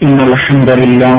إن الحمد لله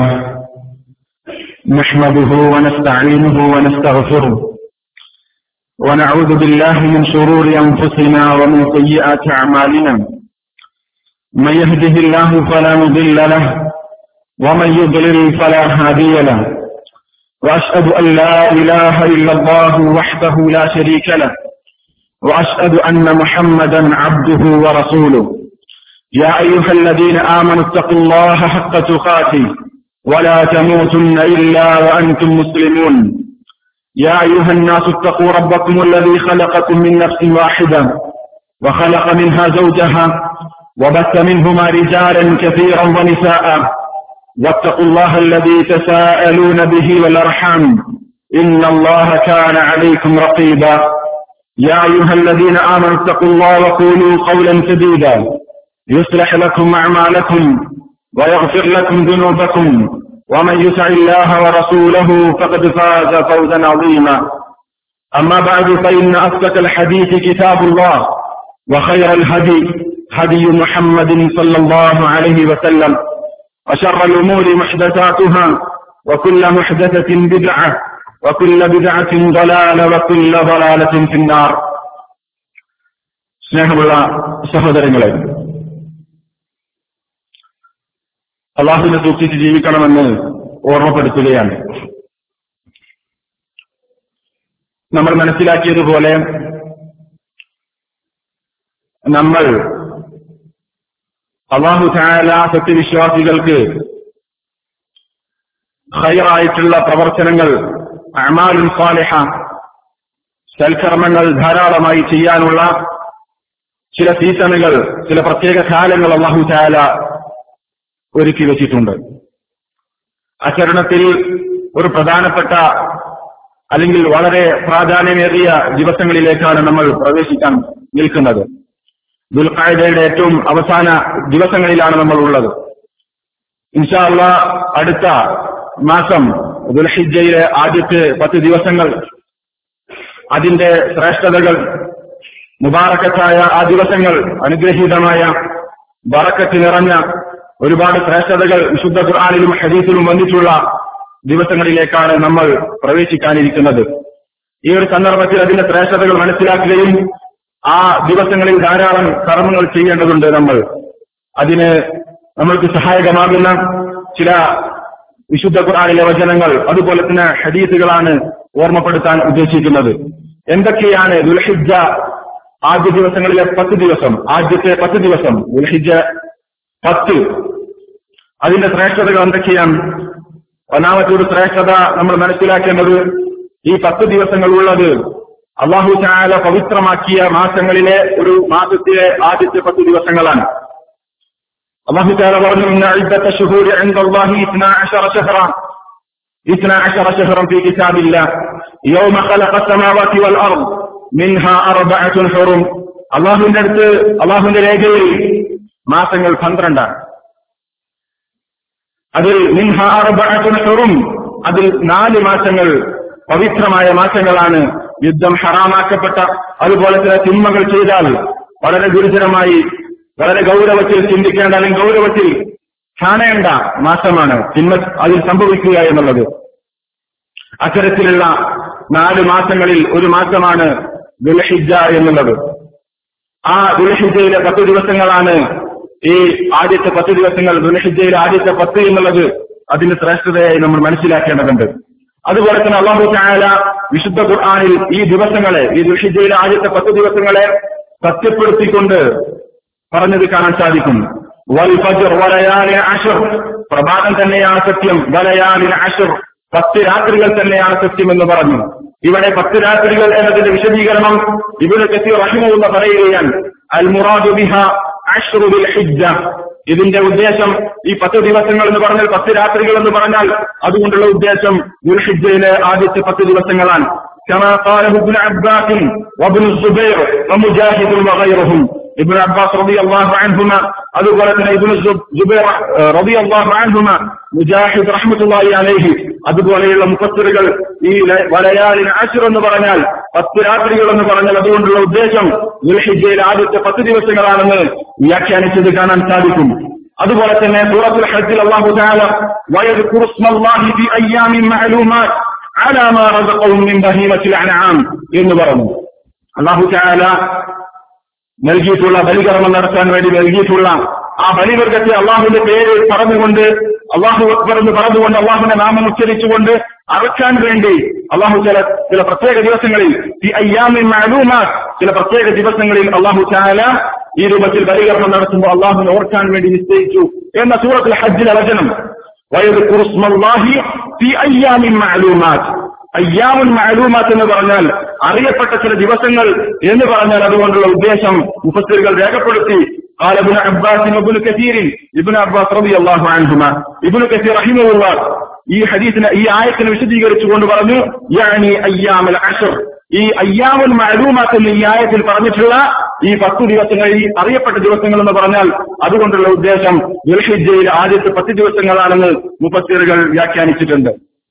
نحمده ونستعينه ونستغفره ونعوذ بالله من شرور أنفسنا ومن سيئات أعمالنا من يهده الله فلا مضل له ومن يضلل فلا هادي له وأشهد أن لا إله إلا الله وحده لا شريك له وأشهد أن محمدا عبده ورسوله يا أيها الذين آمنوا اتقوا الله حق تقاته ولا تموتن إلا وأنتم مسلمون يا أيها الناس اتقوا ربكم الذي خلقكم من نفس واحدة وخلق منها زوجها وبث منهما رجالا كثيرا ونساء واتقوا الله الذي تساءلون به والأرحام إن الله كان عليكم رقيبا يا أيها الذين آمنوا اتقوا الله وقولوا قولا سديدا يصلح لكم أعمالكم ويغفر لكم ذنوبكم ومن يطع الله ورسوله فقد فاز فوزا عظيما أما بعد فإن أصدق الحديث كتاب الله وخير الهدي هدي محمد صلى الله عليه وسلم وشر الأمور محدثاتها وكل محدثة بدعة وكل بدعة ضلالة وكل ضلالة في النار സ്നേഹമുള്ള സഹോദരങ്ങളെ അള്ളാഹുവിനെ സൂക്ഷിച്ച് ജീവിക്കണമെന്ന് ഓർമ്മപ്പെടുത്തുകയാണ് നമ്മൾ മനസ്സിലാക്കിയതുപോലെ നമ്മൾ അള്ളാഹു ചായാല സത്യവിശ്വാസികൾക്ക് ഹയറായിട്ടുള്ള പ്രവർത്തനങ്ങൾ അമാലുൽ സാലിഹ സൽക്കർമ്മങ്ങൾ ധാരാളമായി ചെയ്യാനുള്ള ചില സീസണുകൾ ചില പ്രത്യേക കാലങ്ങൾ അള്ളാഹു ചായാല ഒരുക്കി വെച്ചിട്ടുണ്ട് അചരണത്തിൽ ഒരു പ്രധാനപ്പെട്ട അല്ലെങ്കിൽ വളരെ പ്രാധാന്യമേറിയ ദിവസങ്ങളിലേക്കാണ് നമ്മൾ പ്രവേശിക്കാൻ നിൽക്കുന്നത് ദുൽഖായുധയുടെ ഏറ്റവും അവസാന ദിവസങ്ങളിലാണ് നമ്മൾ ഉള്ളത് ഇൻഷാല്ല അടുത്ത മാസം ദുൽഹിജയിലെ ആദ്യത്തെ പത്ത് ദിവസങ്ങൾ അതിന്റെ ശ്രേഷ്ഠതകൾ മുബാറക്കത്തായ ആ ദിവസങ്ങൾ അനുഗ്രഹീതമായ ബറക്കത്ത് നിറഞ്ഞ ഒരുപാട് ശ്രേഷ്ഠതകൾ വിശുദ്ധ ഖുർആാനിലും ഹദീസിലും വന്നിട്ടുള്ള ദിവസങ്ങളിലേക്കാണ് നമ്മൾ പ്രവേശിക്കാനിരിക്കുന്നത് ഈ ഒരു സന്ദർഭത്തിൽ അതിന്റെ ശ്രേഷ്ഠതകൾ മനസ്സിലാക്കുകയും ആ ദിവസങ്ങളിൽ ധാരാളം കർമ്മങ്ങൾ ചെയ്യേണ്ടതുണ്ട് നമ്മൾ അതിന് നമ്മൾക്ക് സഹായകമാകുന്ന ചില വിശുദ്ധ ഖുർആാനിലെ വചനങ്ങൾ അതുപോലെ തന്നെ ഹദീസുകളാണ് ഓർമ്മപ്പെടുത്താൻ ഉദ്ദേശിക്കുന്നത് എന്തൊക്കെയാണ് ദുൽഹിജ ആദ്യ ദിവസങ്ങളിലെ പത്ത് ദിവസം ആദ്യത്തെ പത്ത് ദിവസം ദുൽഹിജ പത്ത് അതിന്റെ ശ്രേഷ്ഠതകൾ എന്തൊക്കെയാണ് ഒന്നാമത്തെ ഒരു ശ്രേഷ്ഠത നമ്മൾ മനസ്സിലാക്കേണ്ടത് ഈ പത്ത് ദിവസങ്ങൾ ഉള്ളത് അള്ളാഹു ചായാല പവിത്രമാക്കിയ മാസങ്ങളിലെ ഒരു മാസത്തിലെ ആദ്യത്തെ പത്ത് ദിവസങ്ങളാണ് അള്ളാഹു ചായാല പറഞ്ഞു ഇന്നത്തെ ഷുഹൂർ അള്ളാഹി ഇത്ന അഷറ ഷഹറ اثنا عشر شهرا في كتاب الله يوم خلق السماوات والأرض منها أربعة حرم അള്ളാഹുവിന്റെ അടുത്ത് അള്ളാഹുവിന്റെ രേഖയിൽ മാസങ്ങൾ പന്ത്രണ്ടാണ് അതിൽ മിൻഹാറും അതിൽ നാല് മാസങ്ങൾ പവിത്രമായ മാസങ്ങളാണ് യുദ്ധം ഹറാമാക്കപ്പെട്ട അതുപോലെ തന്നെ തിന്മകൾ ചെയ്താൽ വളരെ ഗുരുതരമായി വളരെ ഗൗരവത്തിൽ ചിന്തിക്കേണ്ട അല്ലെങ്കിൽ ഗൗരവത്തിൽ കാണേണ്ട മാസമാണ് തിന്മ അതിൽ സംഭവിക്കുക എന്നുള്ളത് അത്തരത്തിലുള്ള നാല് മാസങ്ങളിൽ ഒരു മാസമാണ് ദുൽഹിജ എന്നുള്ളത് ആ ദുൽഹിജയിലെ പത്ത് ദിവസങ്ങളാണ് ഈ ആദ്യത്തെ പത്ത് ദിവസങ്ങൾ ദുൽഹിജയിലെ ആദ്യത്തെ പത്ത് എന്നുള്ളത് അതിന്റെ ശ്രേഷ്ഠതയായി നമ്മൾ മനസ്സിലാക്കേണ്ടതുണ്ട് അതുപോലെ തന്നെ അള്ളാഹു ചായാല വിശുദ്ധ ഖുർആാനിൽ ഈ ദിവസങ്ങളെ ഈ ദുൽഹിജയിലെ ആദ്യത്തെ പത്ത് ദിവസങ്ങളെ സത്യപ്പെടുത്തിക്കൊണ്ട് പറഞ്ഞത് കാണാൻ സാധിക്കും വൽ ഫജർ വലയാലിന് അഷർ പ്രഭാതം തന്നെയാണ് സത്യം വലയാലിന് അഷർ പത്ത് രാത്രികൾ തന്നെയാണ് സത്യം എന്ന് പറഞ്ഞു ഇവിടെ പത്ത് രാത്രികൾ എന്നതിന്റെ വിശദീകരണം ഇവിടെ കത്തി റഹിമെന്ന് പറയുകയാണ് അൽ മുറാദു ബിഹ അഷ്റുബിൽ ഹിജ്ജ ഇതിന്റെ ഉദ്ദേശം ഈ പത്ത് ദിവസങ്ങൾ എന്ന് പറഞ്ഞാൽ പത്ത് രാത്രികൾ എന്ന് പറഞ്ഞാൽ അതുകൊണ്ടുള്ള ഉദ്ദേശം ദുൽഹിജയിലെ ആദ്യത്തെ പത്ത് ദിവസങ്ങളാണ് كما قاله ابن عباس وابن الزبير ومجاهد وغيرهم ابن عباس رضي الله عنهما അതുപോലെ തന്നെ ഇബ്നു ജുബൈർ റളിയല്ലാഹു അൻഹുമ മുജാഹിദ് റഹ്മത്തുള്ളാഹി അലൈഹി അതുപോലെയുള്ള മുഫസ്സിറുകൾ ഈ വലയാലിന് അശ്ർ എന്ന് പറഞ്ഞാൽ പത്ത് രാത്രികൾ എന്ന് പറഞ്ഞാൽ അതുകൊണ്ടുള്ള ഉദ്ദേശം ദുൽഹിജയിൽ ആദ്യത്തെ പത്ത് ദിവസങ്ങളാണെന്ന് വ്യാഖ്യാനിച്ചത് കാണാൻ സാധിക്കും അതുപോലെ തന്നെ സൂറത്തുൽ ഹജ്ജിൽ അല്ലാഹു തആല വയദ്കുറു സ്മല്ലാഹി ഫി അയ്യാമിൻ മഅലൂമാത്ത് അലാ മാ റസഖഹും മിൻ ബഹീമത്തിൽ അൻആം എന്ന് പറഞ്ഞു അല്ലാഹു തആല നൽകിയിട്ടുള്ള ബലികർമ്മം നടത്താൻ വേണ്ടി നൽകിയിട്ടുള്ള ആ ബലിവർഗത്തെ അള്ളാഹുവിന്റെ പേര് പറഞ്ഞുകൊണ്ട് അള്ളാഹു അക്ബർ എന്ന് പറഞ്ഞുകൊണ്ട് അള്ളാഹുവിന്റെ നാമം ഉച്ചരിച്ചുകൊണ്ട് അറക്കാൻ വേണ്ടി അള്ളാഹു ചില ചില പ്രത്യേക ദിവസങ്ങളിൽ ഈ അയ്യാമിൻ മഅലൂമാത്ത് ചില പ്രത്യേക ദിവസങ്ങളിൽ അള്ളാഹു ചാല ഈ രൂപത്തിൽ ബലികർമ്മം നടത്തുമ്പോൾ അള്ളാഹുവിനെ ഓർക്കാൻ വേണ്ടി നിശ്ചയിച്ചു എന്ന സൂറത്തിൽ ഹജ്ജിലെ വചനം ويذكر اسم الله في أيام معلومات അയ്യാമുൽ മഅലൂമാത്ത് എന്ന് പറഞ്ഞാൽ അറിയപ്പെട്ട ചില ദിവസങ്ങൾ എന്ന് പറഞ്ഞാൽ അതുകൊണ്ടുള്ള ഉദ്ദേശം മുഫസ്സിറുകൾ രേഖപ്പെടുത്തി قال ابن عباس وابن كثير ابن عباس رضي الله عنهما ابن كثير رحمه الله ഈ ഹദീസിനെ ഈ ആയത്തിനെ വിശദീകരിച്ചുകൊണ്ട് പറഞ്ഞു യാനി അയ്യാമുൽ അഷർ ഈ അയ്യാമുൽ മഅലൂമാത്ത് എന്ന് ഈ ആയത്തിൽ പറഞ്ഞിട്ടുള്ള ഈ പത്തു ദിവസങ്ങൾ ഈ അറിയപ്പെട്ട ദിവസങ്ങൾ എന്ന് പറഞ്ഞാൽ അതുകൊണ്ടുള്ള ഉദ്ദേശം ദുൽഹിജയിൽ ആദ്യത്തെ പത്ത് ദിവസങ്ങളാണെന്ന് മുഫസ്സിറുകൾ വ്യാഖ്യാനിച്ചിട്ടുണ്ട്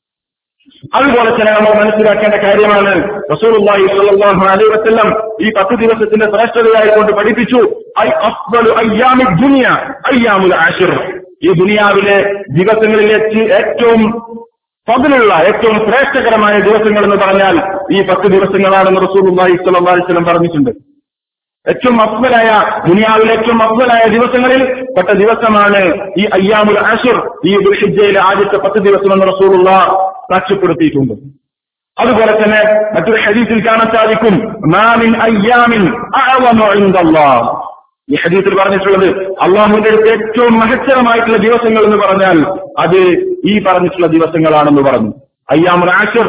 അതുപോലെ തന്നെ നമ്മൾ മനസ്സിലാക്കേണ്ട കാര്യമാണ് റസൂലുള്ളാഹി സ്വല്ലല്ലാഹു അലൈഹി വസല്ലം ഈ പത്ത് ദിവസത്തിന്റെ ശ്രേഷ്ഠതയായി കൊണ്ട് പഠിപ്പിച്ചു ഐ അഫ്ദലു അയ്യാമി ദുനിയ അയ്യാമുൽ ആശിർ ഈ ദുനിയാവിലെ ദിവസങ്ങളിൽ വെച്ച് ഏറ്റവും ഫضലുള്ള ഏറ്റവും ശ്രേഷ്ഠകരമായ ദിവസങ്ങൾ എന്ന് പറഞ്ഞാൽ ഈ പത്ത് ദിവസങ്ങളാണെന്ന് റസൂലുള്ളാഹി സ്വല്ലല്ലാഹു അലൈഹി വസല്ലം പറഞ്ഞിട്ടുണ്ട് ഏറ്റവും അഫ്വലായ ദുനിയാവിലെ ഏറ്റവും അഫ്വലായ ദിവസങ്ങളിൽ പെട്ട ദിവസമാണ് ഈ അയ്യാമുൽ ആഷിർ ഈ ദുൽഹിജ്ജയിലെ ആദ്യത്തെ പത്ത് ദിവസം എന്ന് റസൂലുള്ള സാക്ഷ്യപ്പെടുത്തിയിട്ടുണ്ട് അതുപോലെ തന്നെ മറ്റൊരു ഹദീസിൽ കാണാൻ സാധിക്കും മാമിൻ അയ്യാമിൻ അഅവമു ഇൻദല്ലാഹ് ഈ ഹദീസിൽ പറഞ്ഞിട്ടുള്ളത് അള്ളാഹുവിന്റെ അടുത്ത് ഏറ്റവും മഹത്തരമായിട്ടുള്ള ദിവസങ്ങൾ എന്ന് പറഞ്ഞാൽ അത് ഈ പറഞ്ഞിട്ടുള്ള ദിവസങ്ങളാണെന്ന് പറഞ്ഞു അയ്യാമുൽ ആഷിർ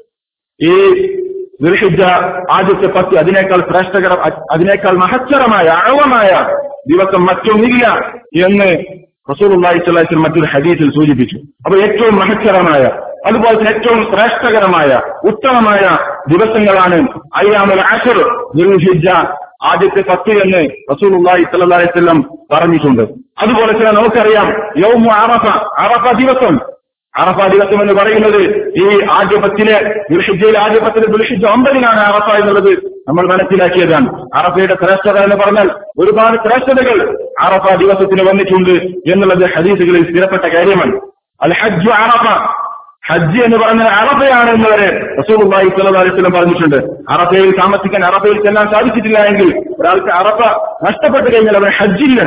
ഈ ദുൽഹിജ ആദ്യത്തെ പത്ത് അതിനേക്കാൾ ശ്രേഷ്ഠകര അതിനേക്കാൾ മഹത്തരമായ അഴവമായ ദിവസം മറ്റൊന്നില്ല എന്ന് റസൂലുള്ളാഹി സ്വല്ലല്ലാഹു അലൈഹി മറ്റൊരു ഹദീസിൽ സൂചിപ്പിച്ചു അപ്പൊ ഏറ്റവും മഹത്തരമായ അതുപോലെ തന്നെ ഏറ്റവും ശ്രേഷ്ഠകരമായ ഉത്തമമായ ദിവസങ്ങളാണ് അയ്യാമുൽ ആഷർ ദുൽഹിജ ആദ്യത്തെ പത്ത് എന്ന് റസൂലുള്ളാഹി സ്വല്ലല്ലാഹു അലൈഹി വസല്ലം പറഞ്ഞിട്ടുണ്ട് അതുപോലെ തന്നെ നമുക്കറിയാം യൗമു അറഫ അറഫ ദിവസം അറഫ ദിവസം എന്ന് പറയുന്നത് ഈ ആദ്യ പത്തിലെ ദുൽഹിജയിലെ ആദ്യ പത്തിലെ ദുൽഹിജ ഒമ്പതിനാണ് അറഫ എന്നുള്ളത് നമ്മൾ മനസ്സിലാക്കിയതാണ് അറഫയുടെ ശ്രേഷ്ഠത എന്ന് പറഞ്ഞാൽ ഒരുപാട് ശ്രേഷ്ഠതകൾ അറഫ ദിവസത്തിന് വന്നിട്ടുണ്ട് എന്നുള്ളത് ഹദീസുകളിൽ സ്ഥിരപ്പെട്ട കാര്യമാണ് അൽ ഹജ്ജു അറഫ ഹജ്ജ് എന്ന് പറഞ്ഞാൽ അറഫയാണ് എന്ന് വരെ റസൂലുള്ളാഹി സ്വല്ലല്ലാഹു അലൈഹി വസല്ലം പറഞ്ഞിട്ടുണ്ട് അറഫയിൽ താമസിക്കാൻ അറഫയിൽ ചെല്ലാൻ സാധിച്ചിട്ടില്ല എങ്കിൽ ഒരാൾക്ക് അറഫ നഷ്ടപ്പെട്ടു കഴിഞ്ഞാൽ അവൻ ഹജ്ജില്ല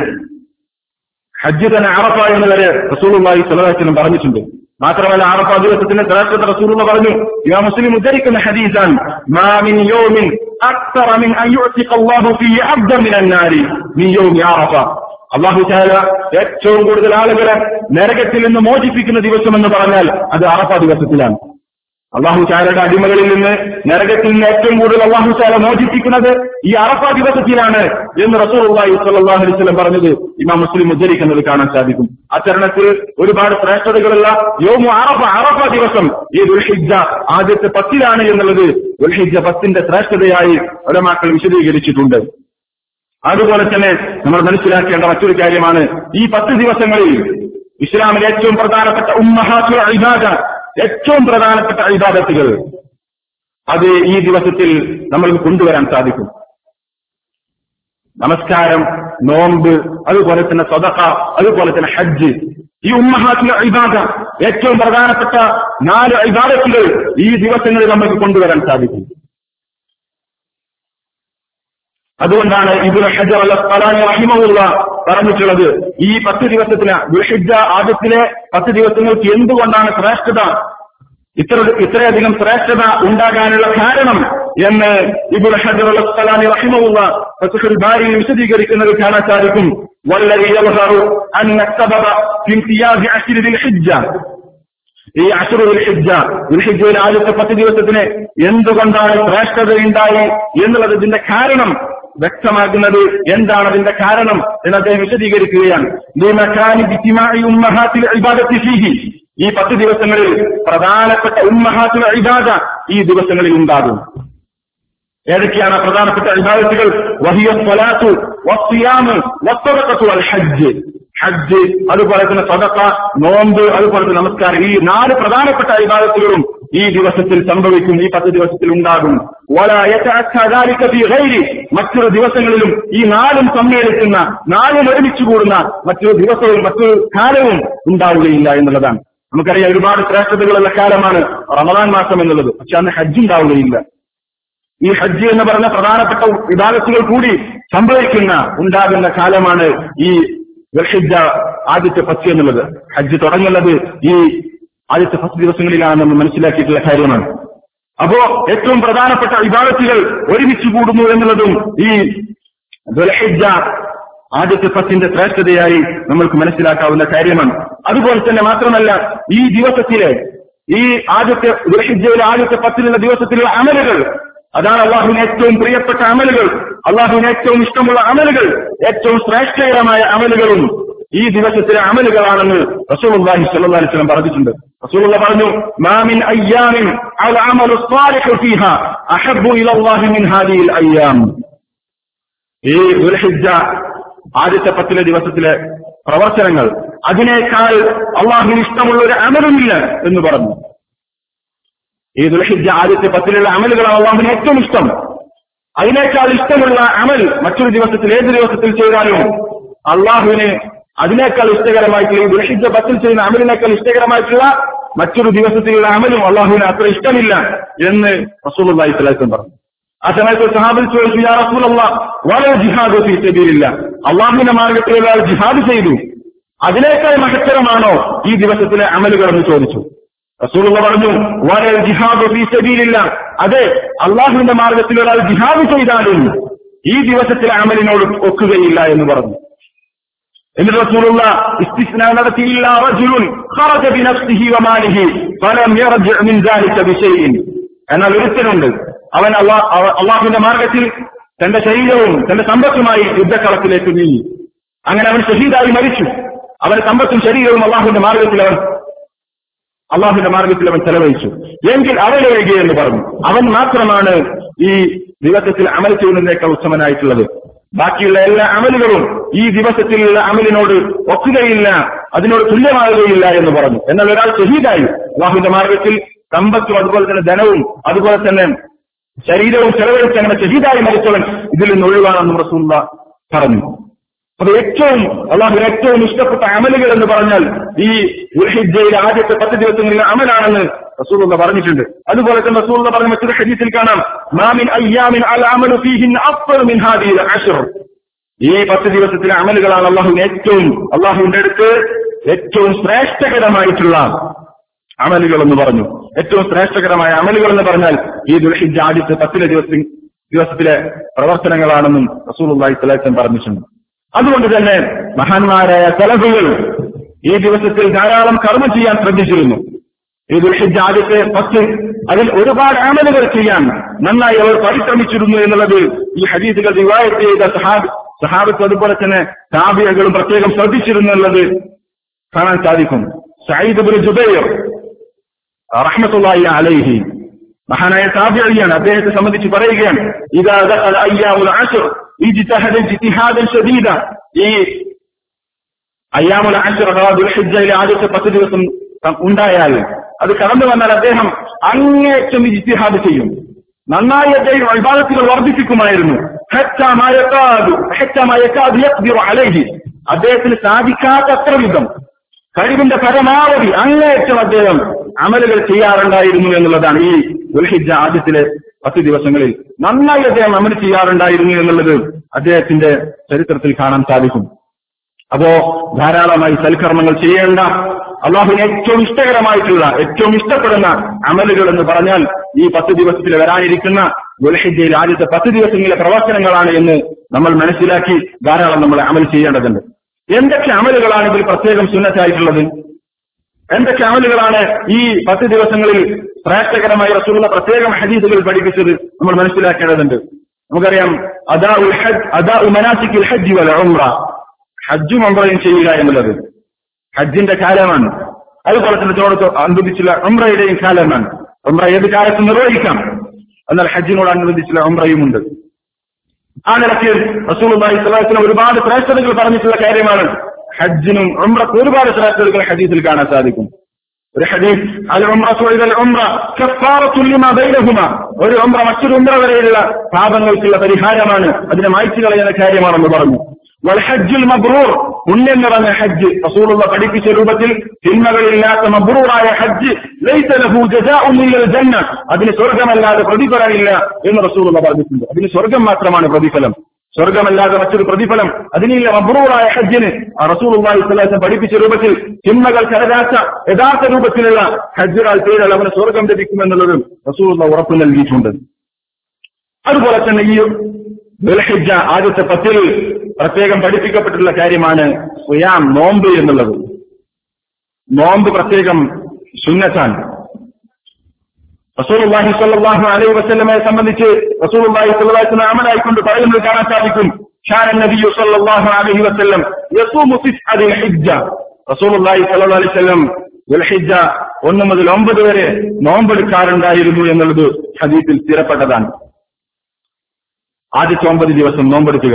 ഹജ്ജ് തന്നെ അറഫ എന്ന് വരെ റസൂലുള്ളാഹി സ്വല്ലല്ലാഹു അലൈഹി വസല്ലം പറഞ്ഞിട്ടുണ്ട് മാത്രമല്ല അറഫ ദിവസത്തിന്റെ ശ്രേഷ്ഠത റസൂലുള്ള പറഞ്ഞു ഇമാം മുസ്ലിം ഉദ്ധരിക്കുന്ന ഹദീസാൻ മാ മിൻ യൗമിൻ അക്തറ മിൻ അൻ യുഅ്തിഖ അല്ലാഹു ഫീഹി അബ്ദൻ മിനൻ നാരി മിൻ യൗമി അറഫ അള്ളാഹു ചാല ഏറ്റവും കൂടുതൽ ആളുകളെ നരകത്തിൽ നിന്ന് മോചിപ്പിക്കുന്ന ദിവസം എന്ന് പറഞ്ഞാൽ അത് അറഫ ദിവസത്തിലാണ് അള്ളാഹു ചാലയുടെ അടിമകളിൽ നിന്ന് നരകത്തിൽ നിന്ന് ഏറ്റവും കൂടുതൽ അള്ളാഹു ചാല മോചിപ്പിക്കുന്നത് ഈ അറഫ ദിവസത്തിലാണ് എന്ന് റസൂൽ അള്ളാഹി സ്വല്ലല്ലാഹു അലൈഹി വസല്ലം പറഞ്ഞത് ഇമാം മുസ്ലിം ഉദ്ധരിക്കുന്നത് കാണാൻ സാധിക്കും അത്തരണത്തിൽ ഒരുപാട് ശ്രേഷ്ഠതകളുള്ള യോമു അറഫ അറഫ ദിവസം ഈ ദുൽഹിജ ആദ്യത്തെ പത്തിലാണ് എന്നുള്ളത് ദുൽഹിജ പത്തിന്റെ ശ്രേഷ്ഠതയായി ഒരമാക്കൾ വിശദീകരിച്ചിട്ടുണ്ട് അതുപോലെ തന്നെ നമ്മൾ മനസ്സിലാക്കേണ്ട മറ്റൊരു കാര്യമാണ് ഈ പത്ത് ദിവസങ്ങളിൽ ഇസ്ലാമിലെ ഏറ്റവും പ്രധാനപ്പെട്ട ഉമ്മഹാത്തു ഇബാദ ഏറ്റവും പ്രധാനപ്പെട്ട ഇബാദത്തുകൾ അത് ഈ ദിവസത്തിൽ നമ്മൾക്ക് കൊണ്ടുവരാൻ സാധിക്കും നമസ്കാരം നോമ്പ് അതുപോലെ തന്നെ സ്വതക്ക അതുപോലെ തന്നെ ഹജ്ജ് ഈ ഉമ്മഹാത്തിലെ ഇബാദ ഏറ്റവും പ്രധാനപ്പെട്ട നാല് ഇബാദത്തുകൾ ഈ ദിവസങ്ങളിൽ നമുക്ക് കൊണ്ടുവരാൻ സാധിക്കും അതുകൊണ്ടാണ് ഇബുൽ ഹജർ അൽ അസ്ഖലാനി റഹിമഹുള്ള പറഞ്ഞിട്ടുള്ളത് ഈ പത്ത് ദിവസത്തിന് ദുൽഹിജ ആദ്യത്തിലെ പത്ത് ദിവസങ്ങൾക്ക് എന്തുകൊണ്ടാണ് ശ്രേഷ്ഠത ഇത്ര ഇത്രയധികം ശ്രേഷ്ഠത ഉണ്ടാകാനുള്ള കാരണം എന്ന് ഇബുൽ ഹജർ അൽ അസ്ഖലാനി റഹിമഹുള്ള ഫത്ഹുൽ ബാരിയിൽ വിശദീകരിക്കുന്നത് കാണാൻ സാധിക്കും والذي يظهر أن السبب في امتياز عشر ذي الحجة ഈ അഷറുൽ ഹിജ്ജ ദുൽഹിജ്ജയിൽ ആദ്യത്തെ പത്ത് ദിവസത്തിന് എന്തുകൊണ്ടാണ് ശ്രേഷ്ഠത ഉണ്ടായി എന്നുള്ളത് ഇതിന്റെ കാരണം വ്യക്തമാകുന്നത് എന്താണ് അതിന്റെ കാരണം എന്ന് അദ്ദേഹം വിശദീകരിക്കുകയാണ് ഈ പത്ത് ദിവസങ്ങളിൽ പ്രധാനപ്പെട്ട ഉമ്മഹാത്തുൽ ഇബാദ ഈ ദിവസങ്ങളിൽ ഉണ്ടാകും ഏതൊക്കെയാണ് പ്രധാനപ്പെട്ട ഇബാദത്തുകൾ വഹിയ സ്വലാത്തു വസ്യാമ് വസ്തറക്കത്തു അൽ ഹജ്ജ് ഹജ്ജ് അതുപോലെ തന്നെ സദക്ക നോമ്പ് അതുപോലെ തന്നെ നമസ്കാരം ഈ നാല് പ്രധാനപ്പെട്ട ഇബാദത്തുകളും ഈ ദിവസത്തിൽ സംഭവിക്കും ഈ പത്ത് ദിവസത്തിൽ ഉണ്ടാകും ولا يتأتى ذلك في غيره. മറ്റൊരു ദിവസങ്ങളിലും ഈ നാലും സമ്മേളിക്കുന്ന നാലും ഒരുമിച്ച് കൂടുന്ന മറ്റൊരു ദിവസവും മറ്റൊരു കാലവും ഉണ്ടാവുകയില്ല എന്നുള്ളതാണ് നമുക്കറിയാം ഒരുപാട് ശ്രേഷ്ഠതകളുള്ള കാലമാണ് റമദാൻ മാസം എന്നുള്ളത് പക്ഷെ അന്ന് ഹജ്ജ് ഉണ്ടാവുകയില്ല ഈ ഹജ്ജ് എന്ന് പറഞ്ഞ പ്രധാനപ്പെട്ട വിഭാഗത്തുകൾ കൂടി സംഭവിക്കുന്ന ഉണ്ടാകുന്ന കാലമാണ് ഈ ദുൽഹിജ്ജ ആദ്യത്തെ പത്ത് എന്നുള്ളത് ഹജ്ജ് തുടങ്ങുന്നത് ഈ ആദ്യത്തെ പത്ത് ദിവസങ്ങളിലാണ് നമ്മൾ മനസ്സിലാക്കിയിട്ടുള്ള കാര്യമാണ് അപ്പോ ഏറ്റവും പ്രധാനപ്പെട്ട വിഭാഗത്തുകൾ ഒരുമിച്ച് കൂടുന്നു എന്നുള്ളതും ഈ ദുൽഹിജ്ജ ആദ്യത്തെ പത്തിന്റെ ശ്രേഷ്ഠതയായി നമ്മൾക്ക് മനസ്സിലാക്കാവുന്ന കാര്യമാണ് അതുപോലെ തന്നെ മാത്രമല്ല ഈ ദിവസത്തിലെ ഈ ആദ്യത്തെ ദുൽഹിജ്ജയിലെ ആദ്യത്തെ പത്തിലുള്ള ദിവസത്തിലുള്ള അമലുകൾ അതാണ് അള്ളാഹുവിന് ഏറ്റവും പ്രിയപ്പെട്ട അമലുകൾ അള്ളാഹുവിന് ഏറ്റവും ഇഷ്ടമുള്ള അമലുകൾ ഏറ്റവും ശ്രേഷ്ഠകരമായ അമലുകളും ഈ ദിവസത്തിലെ അമലുകളാണെന്ന് റസൂലുള്ളാഹി സ്വല്ലല്ലാഹി അലൈഹി വസല്ലം പറഞ്ഞിട്ടുണ്ട് റസൂലുള്ള പറഞ്ഞു മാമിൻ അയ്യാമിൻ അൽ അമലു സ്വാലിഹു ഫീഹ അഹബ്ബു ഇലല്ലാഹി മിൻ ഹാദിഹിൽ അയ്യാം ഈ ദുൽഹിജ്ജ ആദ്യത്തെ പത്തിലെ ദിവസത്തിലെ പ്രവർത്തനങ്ങൾ അതിനേക്കാൾ അള്ളാഹുവിന് ഇഷ്ടമുള്ള ഒരു അമലുമില്ല എന്ന് പറഞ്ഞു ഈ ദുൽഹിജ്ജ ആദ്യത്തെ പത്തിലുള്ള അമലുകളാണ് അള്ളാഹുവിന് ഏറ്റവും ഇഷ്ടം അതിനേക്കാൾ ഇഷ്ടമുള്ള അമൽ മറ്റൊരു ദിവസത്തിൽ ഏത് ദിവസത്തിൽ ചെയ്താലും അള്ളാഹുവിന് അതിനേക്കാൾ ഇഷ്ടകരമായിട്ടുള്ള ഈ ദുൽഹിജ്ജ പത്തിൽ ചെയ്യുന്ന അമലിനേക്കാൾ ഇഷ്ടകരമായിട്ടുള്ള മറ്റൊരു ദിവസത്തിലുള്ള അമലും അള്ളാഹുവിന് അത്ര ഇഷ്ടമില്ല എന്ന് റസൂലുള്ളാഹി സ്വല്ലല്ലാഹു അലൈഹി വസല്ലം പറഞ്ഞു ആ സമയത്ത് സഹാബിൽ ചോദിച്ചു യാ റസൂലല്ലാ വളരെ ജിഹാദ് ഫീ സബീലില്ല അള്ളാഹുവിന്റെ മാർഗത്തിൽ ഒരാൾ ജിഹാദ് ചെയ്തു അതിനേക്കാൾ മഹത്തരമാണോ ഈ ദിവസത്തിലെ അമലുകൾ എന്ന് ചോദിച്ചു റസൂലുള്ള പറഞ്ഞു വളരെ ജിഹാദ് ഫീ സബീലില്ല അതെ അള്ളാഹുവിന്റെ മാർഗത്തിൽ ഒരാൾ ജിഹാദ് ചെയ്താലും ഈ ദിവസത്തിലെ അമലിനോട് ഒക്കുകയില്ല എന്ന് പറഞ്ഞു എന്നിട്ട് റസൂലുള്ള ഇസ്തിസ്ന നടത്തിയില്ല റജുലുൻ ഖറജ ബിനഫ്സിഹി വമാലിഹി ഫലം യർജി മിൻ ദാലിക ബിശൈഇൻ എന്നാൽ ഒരുത്തനുണ്ട് അവൻ അള്ളാ- അവ- അള്ളാഹുവിന്റെ മാർഗത്തിൽ തന്റെ ശരീരവും തന്റെ സമ്പത്തുമായി യുദ്ധക്കളത്തിലേക്ക് നീങ്ങി അങ്ങനെ അവൻ ഷഹീദായി മരിച്ചു അവന്റെ സമ്പത്തും ശരീരവും അള്ളാഹുവിന്റെ മാർഗത്തിൽ അവൻ അള്ളാഹുവിന്റെ മാർഗത്തിൽ അവൻ ചെലവഴിച്ചു എങ്കിൽ അവനൊഴികെ എന്ന് പറഞ്ഞു അവൻ മാത്രമാണ് ഈ ദിവസത്തിൽ അമൽ ചെയ്യുന്നതിനേക്കാൾ ഉത്തമനായിട്ടുള്ളത് ബാക്കിയുള്ള എല്ലാ അമലുകളും ഈ ദിവസത്തിലുള്ള അമലിനോട് ഒക്കുകയില്ല അതിനോട് തുല്യമാകുകയില്ല എന്ന് പറഞ്ഞു എന്നാൽ ഒരാൾ ഷഹീദായി അള്ളാഹുവിന്റെ മാർഗത്തിൽ സമ്പത്തും അതുപോലെ തന്നെ ധനവും അതുപോലെ തന്നെ ശരീരവും ചെലവഴിച്ച് അങ്ങനെ ഷഹീദായി മരിച്ചവൻ ഇതിൽ നിന്ന് ഒഴിവാണെന്നും റസൂള്ള പറഞ്ഞു അപ്പൊ ഏറ്റവും അള്ളാഹുവിന് ഏറ്റവും ഇഷ്ടപ്പെട്ട അമലുകൾ എന്ന് പറഞ്ഞാൽ ഈ ഉൽഹിജയിലെ ആദ്യത്തെ പത്ത് ദിവസങ്ങളിലെ അമലാണെന്ന് റസൂലുള്ള പറഞ്ഞിട്ടുണ്ട് അതുപോലെ തന്നെ റസൂലുള്ള പറഞ്ഞ മറ്റൊരു ഹദീസിൽ കാണാം മാമിൻ അയ്യാമിൻ അൽ അമലു ഫീഹിൻ അഫ്ളു മിൻ ഹാദിഹിൽ അശ്ർ ഈ പത്ത് ദിവസത്തിലെ അമലുകളാണ് അള്ളാഹുവിന് ഏറ്റവും അള്ളാഹുവിന്റെ അടുത്ത് ഏറ്റവും ശ്രേഷ്ഠകരമായിട്ടുള്ള അമലുകൾ എന്ന് പറഞ്ഞു ഏറ്റവും ശ്രേഷ്ഠകരമായ അമലുകൾ എന്ന് പറഞ്ഞാൽ ഈ ദുൽഹിജ ആദ്യത്തെ പത്തിലെ ദിവസം ദിവസത്തിലെ പ്രവർത്തനങ്ങളാണെന്നും റസൂൽ അള്ളാഹി സ്വലാസം പറഞ്ഞിട്ടുണ്ട് അതുകൊണ്ട് തന്നെ മഹാന്മാരായ തലഫുകൾ ഈ ദിവസത്തിൽ ധാരാളം കർമ്മം ചെയ്യാൻ ശ്രദ്ധിച്ചിരുന്നു ഈ ദുൽഹിജ ആദ്യത്തെ പത്ത് അതിൽ ഒരുപാട് അമലുകൾ ചെയ്യാൻ നന്നായി അവർ പരിശ്രമിച്ചിരുന്നു എന്നുള്ളത് ഈ ഹദീസുകൾ റിവായത്ത് ചെയ്ത സഹാബ് സഹാബത്ത് അതുപോലെ തന്നെ താബിയകളും പ്രത്യേകം ശ്രദ്ധിച്ചിരുന്നു എന്നുള്ളത് കാണാൻ സാധിക്കും സയ്യിദ് ബിൻ ജുബൈർ റഹ്മത്തുള്ളാഹി അലൈഹി മഹാനായ താബിയാണ് അദ്ദേഹത്തെ സംബന്ധിച്ച് പറയുകയാണ് ഇതാ ദഖല അയ്യാമുൽ അശ്ർ ഇജ്തഹദ ഇജ്തിഹാദൻ ശദീദ ഈ അയ്യാമുൽ അശ്ർ അഥവാ ദുൽഹിജ്ജയിലെ ആദ്യത്തെ പത്ത് ദിവസം ഉണ്ടായാൽ അത് കടന്നു വന്നാൽ അദ്ദേഹം അങ്ങേറ്റം ഇജ്തിഹാദ് ചെയ്യും നന്നായി അദ്ദേഹം വിഭാഗത്തുകൾ വർദ്ധിപ്പിക്കുമായിരുന്നു ഹത്താ മാ യകാദു ഹത്താ മാ യകാദു യഖ്ദിറു അലൈഹി അദ്ദേഹത്തിന് സാധിക്കാത്തത്ര വിധം കഴിവിന്റെ പരമാവധി അങ്ങേറ്റം അദ്ദേഹം അമലുകൾ ചെയ്യാറുണ്ടായിരുന്നു എന്നുള്ളതാണ് ഈ ദുൽഹിജ ആദ്യത്തിലെ പത്ത് ദിവസങ്ങളിൽ നന്നായി അദ്ദേഹം അമൽ ചെയ്യാറുണ്ടായിരുന്നു എന്നുള്ളത് അദ്ദേഹത്തിന്റെ ചരിത്രത്തിൽ കാണാൻ സാധിക്കും അപ്പോ ധാരാളമായി സൽക്കർമ്മങ്ങൾ ചെയ്യേണ്ട അള്ളാഹുവിന് ഏറ്റവും ഇഷ്ടകരമായിട്ടുള്ള ഏറ്റവും ഇഷ്ടപ്പെടുന്ന അമലുകൾ എന്ന് പറഞ്ഞാൽ ഈ പത്ത് ദിവസത്തിൽ വരാനിരിക്കുന്ന ദുൽഹിജയിൽ ആദ്യത്തെ പത്ത് ദിവസങ്ങളിലെ പ്രവർത്തനങ്ങളാണ് എന്ന് നമ്മൾ മനസ്സിലാക്കി ധാരാളം നമ്മൾ അമൽ ചെയ്യേണ്ടതുണ്ട് എന്തൊക്കെ അമലുകളാണ് ഇതിൽ പ്രത്യേകം സുന്നത്തായിട്ടുള്ളത് എന്തൊക്കെ അമലുകളാണ് ഈ പത്ത് ദിവസങ്ങളിൽ ശ്രേഷ്ഠകരമായി റസൂലുള്ള പ്രത്യേകം ഹദീസുകൾ പഠിപ്പിച്ചത് നമ്മൾ മനസ്സിലാക്കേണ്ടതുണ്ട് നമുക്കറിയാം അദാ ഉൽ ഹജ്ജ് അദാ ഉ മനാസിക്കിൽ ഹജ്ജ് വല ഉംറ ഹജ്ജും ഉംറയും ചെയ്യുക എന്നുള്ളത് ഹജ്ജിന്റെ കാലമാണ് അതുപോലെ തന്നെ ചോടത്ത് അനുബന്ധിച്ചുള്ള ഉംറയുടെയും കാലമാണ് ഉംറ ഏത് കാലത്ത് നിർവഹിക്കാം എന്നാൽ ഹജ്ജിനോട് അനുബന്ധിച്ചുള്ള ഉംറയുമുണ്ട് ആ നിലയ്ക്ക് റസൂലുള്ളാഹി സ്വല്ലല്ലാഹു അലൈഹി വസല്ലം ഒരുപാട് ശ്രേഷ്ഠതകൾ പറഞ്ഞിട്ടുള്ള കാര്യമാണ് ഹജ്ജിനും ഉംറക്ക് ഒരുപാട് ശ്രേഷ്ഠതകൾ ഹദീസിൽ കാണാൻ സാധിക്കും ഒരു ഹദീസ് അൽ ഉംറത്തു ഇദൽ ഉംറ കഫാറത്തു ലിമാ ബൈനഹുമ ഒരു ഉംറ മറ്റൊരു ഉംറ വരെയുള്ള പാപങ്ങൾക്കുള്ള പരിഹാരമാണ് അതിനെ മായ്ച്ചു കളയുന്ന കാര്യമാണെന്ന് പറഞ്ഞു വൽ ഹജ്ജുൽ മബ്രൂർ പുണ്യം നിറഞ്ഞ ഹജ്ജ് റസൂലുള്ള പഠിപ്പിച്ച രൂപത്തിൽ തിന്മകളില്ലാത്ത മബ്രൂറായ ഹജ്ജ് ലൈസ ലഹു ജസാഉൻ ഇല്ലൽ ജന്ന അതിന് സ്വർഗമല്ലാതെ പ്രതിഫലമില്ല എന്ന് റസൂലുള്ള പറഞ്ഞിട്ടുണ്ട് അതിന് സ്വർഗം മാത്രമാണ് പ്രതിഫലം സ്വർഗമല്ലാതെ മറ്റൊരു പ്രതിഫലം അതിനില്ല മബ്രൂറായ ഹജ്ജിന് ആ റസൂലുള്ളാഹി സ്വല്ലല്ലാഹു അലൈഹി വസല്ലം പഠിപ്പിച്ച രൂപത്തിൽ തിന്മകൾ കരരാച്ച യഥാർത്ഥ രൂപത്തിലുള്ള ഹജ്ജുകൾ ചെയ്താൽ അവന് സ്വർഗം ലഭിക്കുമെന്നുള്ളതും റസൂലുള്ള ഉറപ്പ് നൽകിയിട്ടുണ്ട് അതുപോലെ തന്നെ ഈ ദുൽഹിജ ആദ്യത്തെ പത്തിൽ പ്രത്യേകം പഠിപ്പിക്കപ്പെട്ടിട്ടുള്ള കാര്യമാണ് സുയാം നോമ്പ് എന്നുള്ളത് നോമ്പ് പ്രത്യേകം സുന്നത്താണ് റസൂലുള്ളാഹി സ്വല്ലല്ലാഹു അലൈഹി വസല്ലമയെ സംബന്ധിച്ച് റസൂലുള്ളാഹി സ്വല്ലല്ലാഹു അലൈഹി വസല്ലം അമലായിക്കൊണ്ട് പറയുന്നത് കാണാൻ സാധിക്കും ഷാൻ നബി സ്വല്ലല്ലാഹു അലൈഹി വസല്ലം യസൂമു ഫിസ്അ ദിൽ ഹിജ്ജ റസൂലുള്ളാഹി സ്വല്ലല്ലാഹു അലൈഹി വസല്ലം ദുൽഹിജ്ജ ഒന്ന് മുതൽ ഒമ്പത് വരെ നോമ്പെടുക്കാറുണ്ടായിരുന്നു എന്നുള്ളത് ഹദീസിൽ സ്ഥിരപ്പെട്ടതാണ് ആദ്യത്തെ ഒമ്പത് ദിവസം നോമ്പെടുക്കുക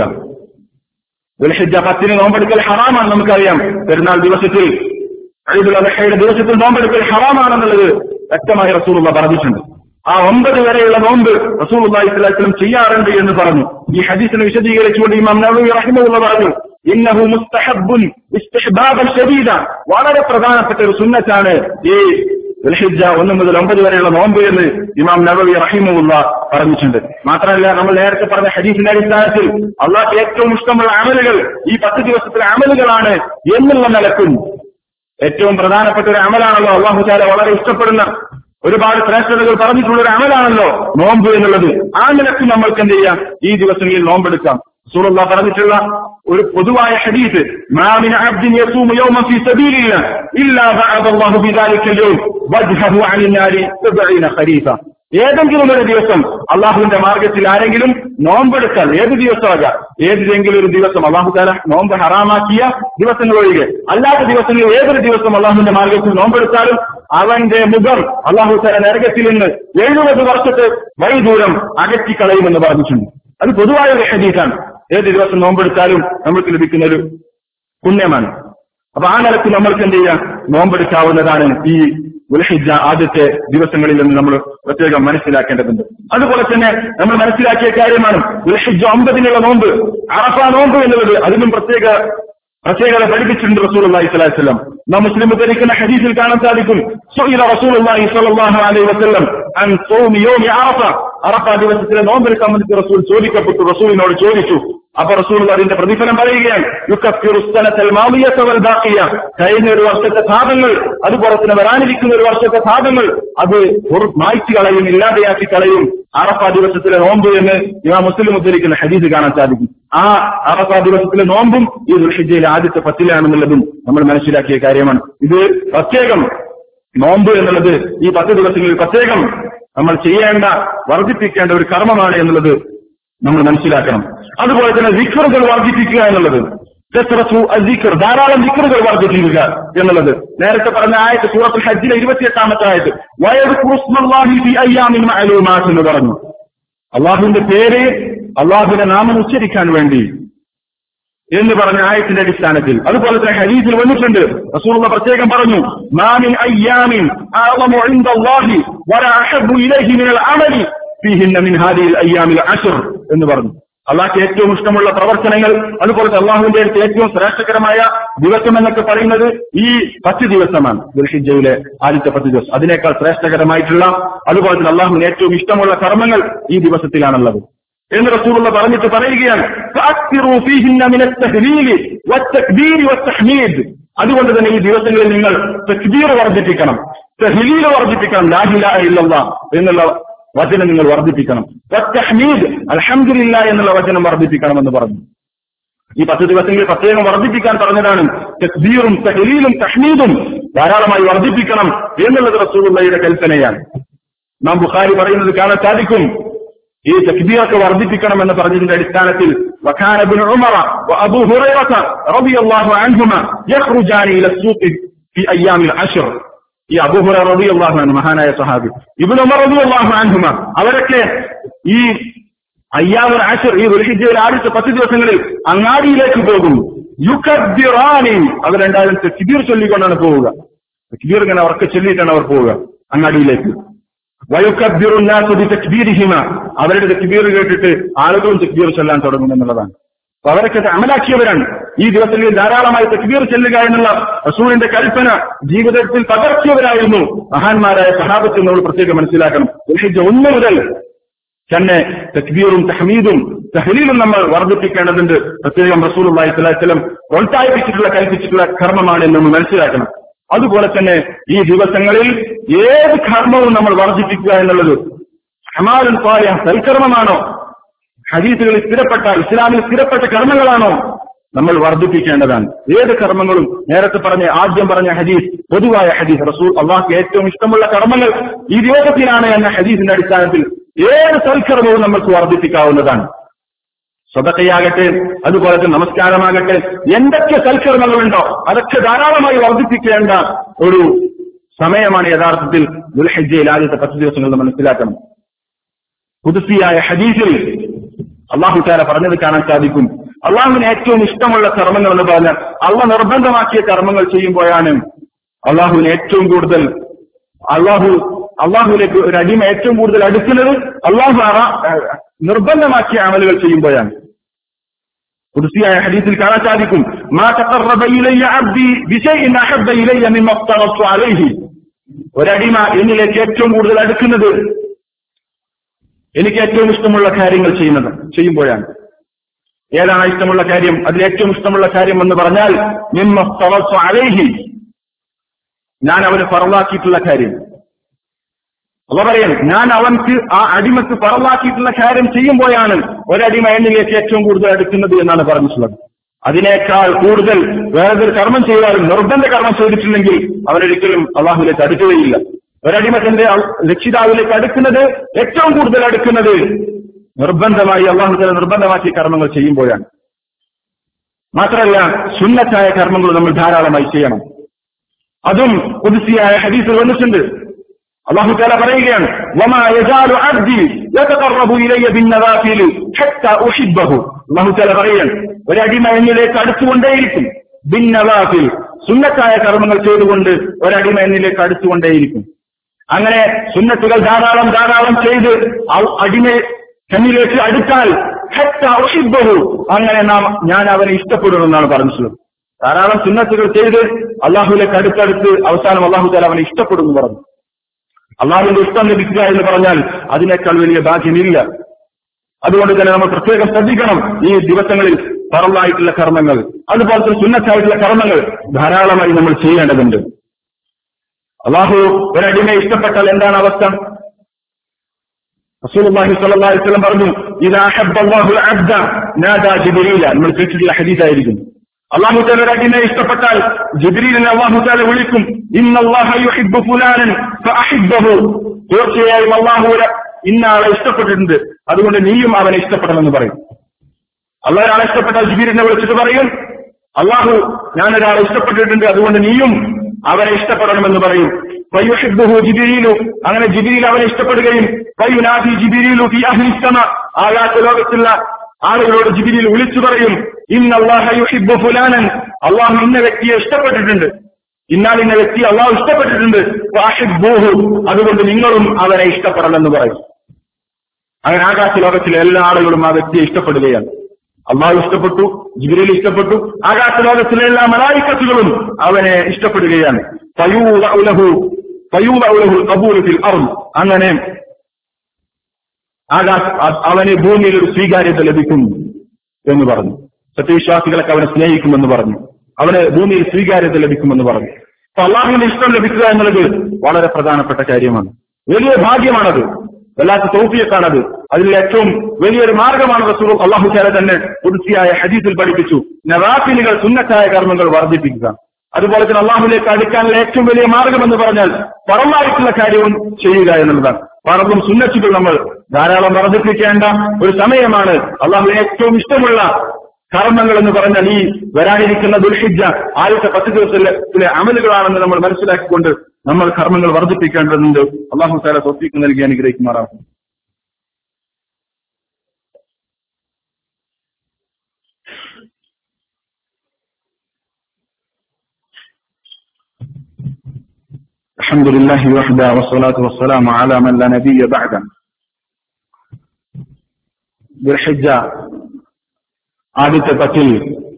ദുൽഹിജ്ജ പത്തിന് നോമ്പെടുക്കൽ ഹറാമാണ് നമുക്കറിയാം പെരുന്നാൾ ദിവസത്തിൽ ഈദുൽ അദ്ഹയുടെ ദിവസത്തിൽ നോമ്പെടുക്കൽ ഹറാമാണെന്നുള്ളത് വ്യക്തമായി റസൂലുള്ള പറഞ്ഞിട്ടുണ്ട് ആ ഒമ്പത് വരെയുള്ള നോമ്പ് റസൂലുള്ളാഹി സ്വല്ലല്ലാഹു അലൈഹി വസല്ലം ചെയ്യാറുണ്ട് എന്ന് പറഞ്ഞു ഈ ഹദീസിനെ വിശദീകരിച്ചുകൊണ്ട് ഇമാം നവവി റഹിമഹുള്ള പറഞ്ഞു ഇന്നഹു മുസ്തഹബ്ബുൻ ഇസ്തിഹ്ബാബൻ ശദീദ വളരെ പ്രധാനപ്പെട്ട ഒരു സുന്നത്താണ് ഈ ദുൽഹിജ്ജ ഒന്ന് മുതൽ ഒമ്പത് വരെയുള്ള നോമ്പ് എന്ന് ഇമാം നബവി റഹിമുള്ള പറഞ്ഞിട്ടുണ്ട് മാത്രമല്ല നമ്മൾ നേരത്തെ പറഞ്ഞ ഹദീസിന്റെ അടിസ്ഥാനത്തിൽ അള്ളാഹ് ഏറ്റവും ഇഷ്ടമുള്ള അമലുകൾ ഈ പത്ത് ദിവസത്തിലെ അമലുകളാണ് എന്നുള്ള നിലക്കും ഏറ്റവും പ്രധാനപ്പെട്ട ഒരു അമലാണല്ലോ അള്ളാഹു ചാല വളരെ ഇഷ്ടപ്പെടുന്ന ഒരുപാട് ശ്രേഷ്ഠതകൾ പറഞ്ഞിട്ടുള്ള ഒരു അമലാണല്ലോ നോമ്പ് എന്നുള്ളത് ആ നിലക്ക് നമ്മൾക്ക് എന്ത് ചെയ്യാം ഈ ദിവസങ്ങളിൽ നോമ്പെടുക്കാം സൂറുള്ള പറഞ്ഞിട്ടുള്ള ഒരു പൊതുവായ ഹദീസ് മാമിന അബ്ദിൻ യസൂമു യൗമൻ ഫീ സബീലില്ല ഇല്ലാ ബഅദ അല്ലാഹു ബിദാലിക അൽ-യൗം വജ്ഹഹു അനിൻ നാരി 70 ഖരീഫ ഏതെങ്കിലും ഒരു ദിവസം അള്ളാഹുവിന്റെ മാർഗത്തിൽ ആരെങ്കിലും നോമ്പെടുത്താൽ ഏത് ദിവസമാകാം ഏതെങ്കിലും ഒരു ദിവസം അള്ളാഹു താല നോമ്പ് ഹറാമാക്കിയ ദിവസങ്ങൾ ഒഴികെ അല്ലാത്ത ദിവസങ്ങളിൽ ഏതൊരു ദിവസം അള്ളാഹുവിന്റെ മാർഗത്തിൽ നോമ്പെടുത്താലും അവന്റെ മുഖം അള്ളാഹു താല നരകത്തിൽ നിന്ന് എഴുപത് വർഷത്തെ വഴിദൂരം അകറ്റിക്കളയുമെന്ന് പറഞ്ഞിട്ടുണ്ട് അത് പൊതുവായ ഒരു ഹദീസാണ് ഏത് ദിവസം നോമ്പെടുത്താലും നമ്മൾക്ക് ലഭിക്കുന്ന ഒരു പുണ്യമാണ് അപ്പൊ ആ നിലക്ക് നമ്മൾക്ക് എന്ത് ചെയ്യാം നോമ്പെടുക്കാവുന്നതാണ് ഈ ഉൽഹിജ ആദ്യത്തെ ദിവസങ്ങളിൽ നിന്ന് നമ്മൾ പ്രത്യേകം മനസ്സിലാക്കേണ്ടതുണ്ട് അതുപോലെ തന്നെ നമ്മൾ മനസ്സിലാക്കിയ കാര്യമാണ് ഉൽഹിജ ഒമ്പതിനുള്ള നോമ്പ് അറഫ നോമ്പ് എന്നുള്ളത് അതിനും പ്രത്യേക പ്രത്യേകത പഠിപ്പിച്ചിട്ടുണ്ട് റസൂലുള്ളാഹി സ്വല്ലല്ലാഹി അലൈഹി വസല്ലം നാം മുസ്ലിം ഉദ്ധരിക്കുന്ന ഹദീസിൽ കാണാൻ സാധിക്കും സുഇല റസൂലുള്ളാഹി സ്വല്ലല്ലാഹു അലൈഹി വസല്ലം അൻ സൗമി യൗമി അറഫ അറഫ ദിവസത്തിലെ നോമ്പിനെ സംബന്ധിച്ച് റസൂൽ ചോദിക്കപ്പെട്ടു റസൂലിനോട് ചോദിച്ചു അപ്പൊ റസൂൽ അതിന്റെ പ്രതിഫലം പറയുകയാണ് യുക്കഫിറു സനത്തൽ മാദിയത വൽ ബാഖിയ കഴിഞ്ഞ ഒരു വർഷത്തെ പാപങ്ങൾ അതുപോലെ തന്നെ വരാനിരിക്കുന്ന ഒരു വർഷത്തെ പാപങ്ങൾ അത് ഒരു മായ്ച്ചു കളയും ഇല്ലാതെയാക്കി കളയും അറഫ ദിവസത്തിലെ നോമ്പ് എന്ന് ഇമാ മുസ്ലിം ഉദ്ധരിക്കുന്ന ഹദീസ് കാണാൻ സാധിക്കും ആ അറഫ ദിവസത്തിലെ നോമ്പും ഈ ദുൽഹിജയിലെ ആദ്യത്തെ പത്തിലാണെന്നുള്ളതും നമ്മൾ മനസ്സിലാക്കിയ കാര്യമാണ് ഇത് പ്രത്യേകം നോമ്പ് എന്നുള്ളത് ഈ പത്ത് ദിവസങ്ങളിൽ പ്രത്യേകം നമ്മൾ ചെയ്യേണ്ട വർദ്ധിപ്പിക്കേണ്ട ഒരു കർമ്മമാണ് എന്നുള്ളത് നമ്മൾ മനസ്സിലാക്കണം അതുപോലെ തന്നെ വിക്റുകൾ വർദ്ധിപ്പിക്കുക എന്നുള്ളത് കസ്റത്തു അസിഖർ ധാരാളം വിക്റുകൾ വർദ്ധിപ്പിക്കുക എന്നുള്ളത് നേരത്തെ പറഞ്ഞ ആയത്ത് സൂറത്തുൽ ഹജ്ജിലെ ഇരുപത്തിയെട്ടാമത്തെ ആയത്ത് അയ്യാമിൻ മഅലൂമാത്ത് എന്ന് പറഞ്ഞു അള്ളാഹുവിന്റെ പേര് അള്ളാഹുവിന്റെ നാമം ഉച്ചരിക്കാൻ വേണ്ടി എന്ന് പറഞ്ഞ ആയത്തിന്റെ അടിസ്ഥാനത്തിൽ അതുപോലെ തന്നെ ഹദീസിൽ വന്നിട്ടുണ്ട് റസൂലുള്ള പ്രത്യേകം പറഞ്ഞു മാമിൻ അയ്യാമിൻ അഅളമു ഇൻദല്ലാഹി വലാ അഹബ്ബു ഇലൈഹി മിനൽ അമലി ഫീഹിന്ന മിൻ ഹാദിഹിൽ അയ്യാമിൽ അശ്ർ എന്ന് പറഞ്ഞു അള്ളാഹ്ക്ക് ഏറ്റവും ഇഷ്ടമുള്ള പ്രവർത്തനങ്ങൾ അതുപോലെ തന്നെ അള്ളാഹുവിന്റെ അടുത്ത് ഏറ്റവും ശ്രേഷ്ഠകരമായ ദിവസം എന്നൊക്കെ പറയുന്നത് ഈ പത്ത് ദിവസമാണ് ദുൽഹിജയിലെ ആദ്യത്തെ പത്ത് ദിവസം അതിനേക്കാൾ ശ്രേഷ്ഠകരമായിട്ടുള്ള അതുപോലെ തന്നെ അള്ളാഹുവിന് ഏറ്റവും ഇഷ്ടമുള്ള കർമ്മങ്ങൾ ഈ ദിവസത്തിലാണുള്ളത് എന്ന് റസൂലുള്ള പറഞ്ഞിട്ട് പറയുകയാണ് فأكثروا فيهن من التهليل والتكبير والتحميد അതുകൊണ്ട് തന്നെ ഈ ദിവസങ്ങളിൽ നിങ്ങൾ തക്ബീർ വർദ്ധിപ്പിക്കണം തഹ്ലീൽ വർദ്ധിപ്പിക്കണം ലാഹില ഇല്ലല്ലാ എന്നുള്ള വചനം നിങ്ങൾ വർദ്ധിപ്പിക്കണം തഹ്മീദ് അൽഹംദുലില്ല എന്നുള്ള വചനം വർദ്ധിപ്പിക്കണം എന്ന് പറഞ്ഞു ഈ പത്ത് ദിവസങ്ങളിൽ പ്രത്യേകം വർദ്ധിപ്പിക്കാൻ പറഞ്ഞതാണ് തക്ബീറും തഹ്ലീലും തഹ്മീദും ധാരാളമായി വർദ്ധിപ്പിക്കണം എന്നുള്ളത് റസൂലുള്ളയുടെ കൽപ്പനയാണ് നാം ബുഖാരി പറയുന്നത് കാണാൻ സാധിക്കും ഈ തക്ബീറൊക്കെ വർദ്ധിപ്പിക്കണം എന്ന് പറഞ്ഞതിന്റെ അടിസ്ഥാനത്തിൽ وكان ابن عمر وابو هريره رضي الله عنهما يخرجان الى السوق في ايام العشر ഈ അബൂഹുറ റബി അള്ളാഹു ആണ് മഹാനായ സഹാബി ഇബിൻ ഉമർ റബി അള്ളാഹു അൻഹുമ അവരൊക്കെ ഈ അയ്യാമുൽ അഷർ ഈ ദുൽഹിജയിൽ ആദ്യത്തെ പത്ത് ദിവസങ്ങളിൽ അങ്ങാടിയിലേക്ക് പോകും യുക്കബ്ബിറാനി അവർ രണ്ടായിരം തക്ബീർ ചൊല്ലിക്കൊണ്ടാണ് പോവുക തക്ബീർ ഇങ്ങനെ അവർക്ക് ചൊല്ലിയിട്ടാണ് അവർ പോവുക അങ്ങാടിയിലേക്ക് വയുക്കബിറുല്ലാസതി തക്ബീരിഹിമ അവരുടെ തക്ബീർ കേട്ടിട്ട് ആളുകളും തക്ബീർ ചൊല്ലാൻ തുടങ്ങും എന്നുള്ളതാണ് അപ്പൊ അവരൊക്കെ ഇത് അമലാക്കിയവരാണ് ഈ ദിവസങ്ങളിൽ ധാരാളമായി തക്ബീർ ചെല്ലുക എന്നുള്ള റസൂലിന്റെ കൽപ്പന ജീവിതത്തിൽ പകർത്തിയവരായിരുന്നു മഹാന്മാരായ സഹാബത്തിൽ നമ്മൾ പ്രത്യേകം മനസ്സിലാക്കണം ദുൽഹിജ്ജ ഒന്ന് മുതൽ തന്നെ തക്ബീറും തഹമീദും തഹലീലും നമ്മൾ വർദ്ധിപ്പിക്കേണ്ടതുണ്ട് പ്രത്യേകം റസൂൽ അള്ളാഹി സ്വലാസ്ലം പ്രോത്സാഹിപ്പിച്ചിട്ടുള്ള കൽപ്പിച്ചിട്ടുള്ള കർമ്മമാണ് എന്ന് നമ്മൾ മനസ്സിലാക്കണം അതുപോലെ തന്നെ ഈ ദിവസങ്ങളിൽ ഏത് കർമ്മവും നമ്മൾ വർദ്ധിപ്പിക്കുക എന്നുള്ളത് ഹമാലുൽ പായ സൽക്കർമ്മമാണോ ഹദീസുകളിൽ സ്ഥിരപ്പെട്ട ഇസ്ലാമിൽ സ്ഥിരപ്പെട്ട കർമ്മങ്ങളാണോ നമ്മൾ വർദ്ധിപ്പിക്കേണ്ടതാണ് ഏത് കർമ്മങ്ങളും നേരത്തെ പറഞ്ഞ ആദ്യം പറഞ്ഞ ഹദീസ് പൊതുവായ ഹദീസ് റസൂൽ അള്ളാഹ്ക്ക് ഏറ്റവും ഇഷ്ടമുള്ള കർമ്മങ്ങൾ ഈ ദിവസത്തിലാണ് എന്ന ഹദീസിന്റെ അടിസ്ഥാനത്തിൽ ഏത് സൽക്കർമ്മവും നമുക്ക് വർദ്ധിപ്പിക്കാവുന്നതാണ് സ്വതക്കയാകട്ടെ അതുപോലെ തന്നെ നമസ്കാരമാകട്ടെ എന്തൊക്കെ സൽക്കർമ്മങ്ങളുണ്ടോ അതൊക്കെ ധാരാളമായി വർദ്ധിപ്പിക്കേണ്ട ഒരു സമയമാണ് യഥാർത്ഥത്തിൽ ദുൽഹജ്ജയിൽ ആദ്യത്തെ പത്ത് ദിവസങ്ങൾ നമ്മൾ മനസ്സിലാക്കണം പുതുസിയായ ഹദീസിൽ അള്ളാഹു താല പറഞ്ഞത് കാണാൻ സാധിക്കും അള്ളാഹുവിന് ഏറ്റവും ഇഷ്ടമുള്ള കർമ്മങ്ങൾ എന്ന് പറഞ്ഞാൽ അള്ള നിർബന്ധമാക്കിയ കർമ്മങ്ങൾ ചെയ്യുമ്പോഴാണ് അള്ളാഹുവിന് ഏറ്റവും കൂടുതൽ അള്ളാഹു അള്ളാഹുവിലേക്ക് ഒരു അടിമ ഏറ്റവും കൂടുതൽ അടുക്കുന്നത് അള്ളാഹു അറ- നിർബന്ധമാക്കിയ അമലുകൾ ചെയ്യുമ്പോഴാണ് കുർസിയായ ഹദീസിൽ കാണാൻ സാധിക്കും മാ തഖറബ ഇലയ്യ അബ്ദി ബിശൈഇൻ അഹബ്ബ ഇലയ്യ മിമ്മ അഫ്തറത്തു അലൈഹി ഒരടിമ എന്നിലേക്ക് ഏറ്റവും കൂടുതൽ അടുക്കുന്നത് എനിക്ക് ഏറ്റവും ഇഷ്ടമുള്ള കാര്യങ്ങൾ ചെയ്യുന്നത് ചെയ്യുമ്പോഴാണ് ഏതാണ് ഇഷ്ടമുള്ള കാര്യം അതിൽ ഏറ്റവും ഇഷ്ടമുള്ള കാര്യം എന്ന് പറഞ്ഞാൽ മിമ്മ അഫ്തറത്തു അലൈഹി ഞാൻ അവന് ഫറലാക്കിയിട്ടുള്ള കാര്യം അവ പറയാം ഞാൻ അവൻക്ക് ആ അടിമക്ക് ഫറലാക്കിയിട്ടുള്ള കാര്യം ചെയ്യുമ്പോഴാണ് ഒരടിമ എന്നിലേക്ക് ഏറ്റവും കൂടുതൽ അടുക്കുന്നത് എന്നാണ് പറഞ്ഞിട്ടുള്ളത് അതിനേക്കാൾ കൂടുതൽ വേറൊരു കർമ്മം ചെയ്താലും നിർബന്ധ കർമ്മം ചെയ്തിട്ടില്ലെങ്കിൽ അവനൊരിക്കലും അള്ളാഹുലേക്ക് അടുക്കുകയില്ല ഒരടിമ തന്റെ അൾ- രക്ഷിതാവിലേക്ക് അടുക്കുന്നത് ഏറ്റവും കൂടുതൽ അടുക്കുന്നത് നിർബന്ധമായി അള്ളാഹു തല നിർബന്ധമാക്കിയ കർമ്മങ്ങൾ ചെയ്യുമ്പോഴാണ് മാത്രമല്ല സുന്നത്തായ കർമ്മങ്ങൾ നമ്മൾ ധാരാളമായി ചെയ്യണം അതും കുതിസിയായ ഹദീസിൽ വന്നിട്ടുണ്ട് അള്ളാഹു താല പറയുകയാണ് വമാ യസാലു അബ്ദി യതഖറബു ഇലയ്യ ബിന്നവാഫിൽ ഹത്താ ഉഹിബ്ബഹു അള്ളാഹു താല പറയുകയാണ് ഒരടിമ എന്നിലേക്ക് അടുത്തുകൊണ്ടേയിരിക്കും ബിന്നവാഫിൽ സുന്നത്തായ കർമ്മങ്ങൾ ചെയ്തുകൊണ്ട് ഒരടിമ എന്നിലേക്ക് അടുത്തുകൊണ്ടേയിരിക്കും അങ്ങനെ സുന്നത്തുകൾ ധാരാളം ധാരാളം ചെയ്ത് ആ അടിമ തന്നിലേക്ക് അടുത്താൽ ഹത്താ ഉഹിബ്ബഹു അങ്ങനെ നാം ഞാൻ അവനെ ഇഷ്ടപ്പെടുമെന്നാണ് പറഞ്ഞിട്ടുള്ളത് ധാരാളം സുന്നത്തുകൾ ചെയ്ത് അള്ളാഹുലേക്ക് അടുത്തടുത്ത് അവസാനം അള്ളാഹു താല അവനെ ഇഷ്ടപ്പെടുന്നു പറഞ്ഞു അള്ളാഹുവിന്റെ ഇഷ്ടം ലഭിക്കുക എന്ന് പറഞ്ഞാൽ അതിനേക്കാൾ വലിയ ഭാഗ്യമില്ല അതുകൊണ്ട് തന്നെ നമ്മൾ പ്രത്യേകം ശ്രദ്ധിക്കണം ഈ ദിവസങ്ങളിൽ പറന്നായിട്ടുള്ള കർമ്മങ്ങൾ അതുപോലെ തന്നെ സുന്നത്തായിട്ടുള്ള കർമ്മങ്ങൾ ധാരാളമായി നമ്മൾ ചെയ്യേണ്ടതുണ്ട് അള്ളാഹു ഒരടിമയെ ഇഷ്ടപ്പെട്ടാൽ എന്താണ് അവസ്ഥ റസൂലുള്ളാഹി സ്വല്ലല്ലാഹു അലൈഹി വസല്ലം പറഞ്ഞു ഇദാ അഹബ്ബ അല്ലാഹു അബ്ദ നാദാ ജിബ്രീല നമ്മൾ കേട്ടിട്ടുള്ള ഹദീസായിരിക്കും അള്ളാഹു താല ഒരു അടിമയെ ഇഷ്ടപ്പെട്ടാൽ ജിബ്രീലിനെ അള്ളാഹു താല വിളിക്കും ഇന്നല്ലാഹ യുഹിബ്ബു ഫുലാനൻ ഫഅഹിബ്ബഹു തീർച്ചയായും അള്ളാഹു ഒരു ഇന്ന ആളെ ഇഷ്ടപ്പെട്ടിട്ടുണ്ട് അതുകൊണ്ട് നീയും അവനെ ഇഷ്ടപ്പെടണമെന്ന് പറയും അള്ളാഹ് ഒരാളെ ഇഷ്ടപ്പെട്ടാൽ ജിബീരിനെ വിളിച്ചിട്ട് പറയും അള്ളാഹു ഞാൻ ഒരാളെ ഇഷ്ടപ്പെട്ടിട്ടുണ്ട് അതുകൊണ്ട് നീയും അവനെ ഇഷ്ടപ്പെടണമെന്ന് പറയും ഫയുഹിബ്ബുഹു ജിബിരിയിലു അങ്ങനെ ജിബിരിയിൽ അവനെ ഇഷ്ടപ്പെടുകയും ഫയുനാദി ജിബിരിയിലു ഫി അഹ്ലി സമ ആകാശ ലോകത്തുള്ള ആളുകളോട് ജിബിരിയിൽ വിളിച്ചു പറയും ഇന്നല്ലാഹ യുഹിബ്ബു ഫുലാനൻ അള്ളാഹു ഇന്ന വ്യക്തിയെ ഇഷ്ടപ്പെട്ടിട്ടുണ്ട് ഇന്നാൽ ഇന്ന വ്യക്തി അള്ളാഹു ഇഷ്ടപ്പെട്ടിട്ടുണ്ട് ഫഅഹിബ്ബൂഹു അതുകൊണ്ട് നിങ്ങളും അവനെ ഇഷ്ടപ്പെടണമെന്ന് പറയും അങ്ങനെ ആകാശ ലോകത്തിലെ എല്ലാ ആളുകളും ആ വ്യക്തിയെ ഇഷ്ടപ്പെടുകയാണ് അള്ളാഹു ഇഷ്ടപ്പെട്ടു ജിബിരിൽ ഇഷ്ടപ്പെട്ടു ആകാശ ലോകത്തിലെ എല്ലാ മലായിക്കത്തുകളും അവനെ ഇഷ്ടപ്പെടുകയാണ് ഫയൂദഉ ലഹു ഫയൂദഉ ലഹു ഖബൂലു ഫിൽ അർദ് അങ്ങനെ ആകാശ അ- അവന് ഭൂമിയിൽ ഒരു സ്വീകാര്യത ലഭിക്കും എന്ന് പറഞ്ഞു സത്യവിശ്വാസികളൊക്കെ അവനെ സ്നേഹിക്കുമെന്ന് പറഞ്ഞു അവന് ഭൂമിയിൽ സ്വീകാര്യത ലഭിക്കുമെന്ന് പറഞ്ഞു അപ്പൊ അള്ളാഹുവിന്റെ ഇഷ്ടം ലഭിക്കുക എന്നുള്ളത് വളരെ പ്രധാനപ്പെട്ട കാര്യമാണ് വലിയ ഭാഗ്യമാണത് വല്ലാത്ത തൗഫിയത്താണത് അതിൽ ഏറ്റവും വലിയൊരു മാർഗമാണ് റസൂൽ അള്ളാഹു താല തന്നെ പുതുസിയായ ഹദീസിൽ പഠിപ്പിച്ചു നവാഫിലുകൾ സുന്നത്തായ കർമ്മങ്ങൾ വർദ്ധിപ്പിക്കുക അതുപോലെ തന്നെ അള്ളാഹുലേക്ക് അടുക്കാനുള്ള ഏറ്റവും വലിയ മാർഗം എന്ന് പറഞ്ഞാൽ പറവായിട്ടുള്ള കാര്യവും ചെയ്യുക എന്നുള്ളതാണ് പറവും സുന്നത്തുകൾ നമ്മൾ ധാരാളം വർദ്ധിപ്പിക്കേണ്ട ഒരു സമയമാണ് അള്ളാഹുവിന് ഏറ്റവും ഇഷ്ടമുള്ള കർമ്മങ്ങൾ എന്ന് പറഞ്ഞാൽ ഈ വരാനിരിക്കുന്ന ദുൽഹിജ ആദ്യത്തെ പത്ത് ദിവസത്തിലെ അമലുകളാണെന്ന് നമ്മൾ മനസ്സിലാക്കിക്കൊണ്ട് നമ്മൾ കർമ്മങ്ങൾ വർദ്ധിപ്പിക്കേണ്ടതുണ്ട് അള്ളാഹു താല തൊപ്പിക്ക് നൽകി അനുഗ്രഹിക്കുമാറാകും الحمد لله وحده والصلاة والسلام على من لا نبي بعده ദുൽഹിജ ആദ്യത്തെ പത്തിൽ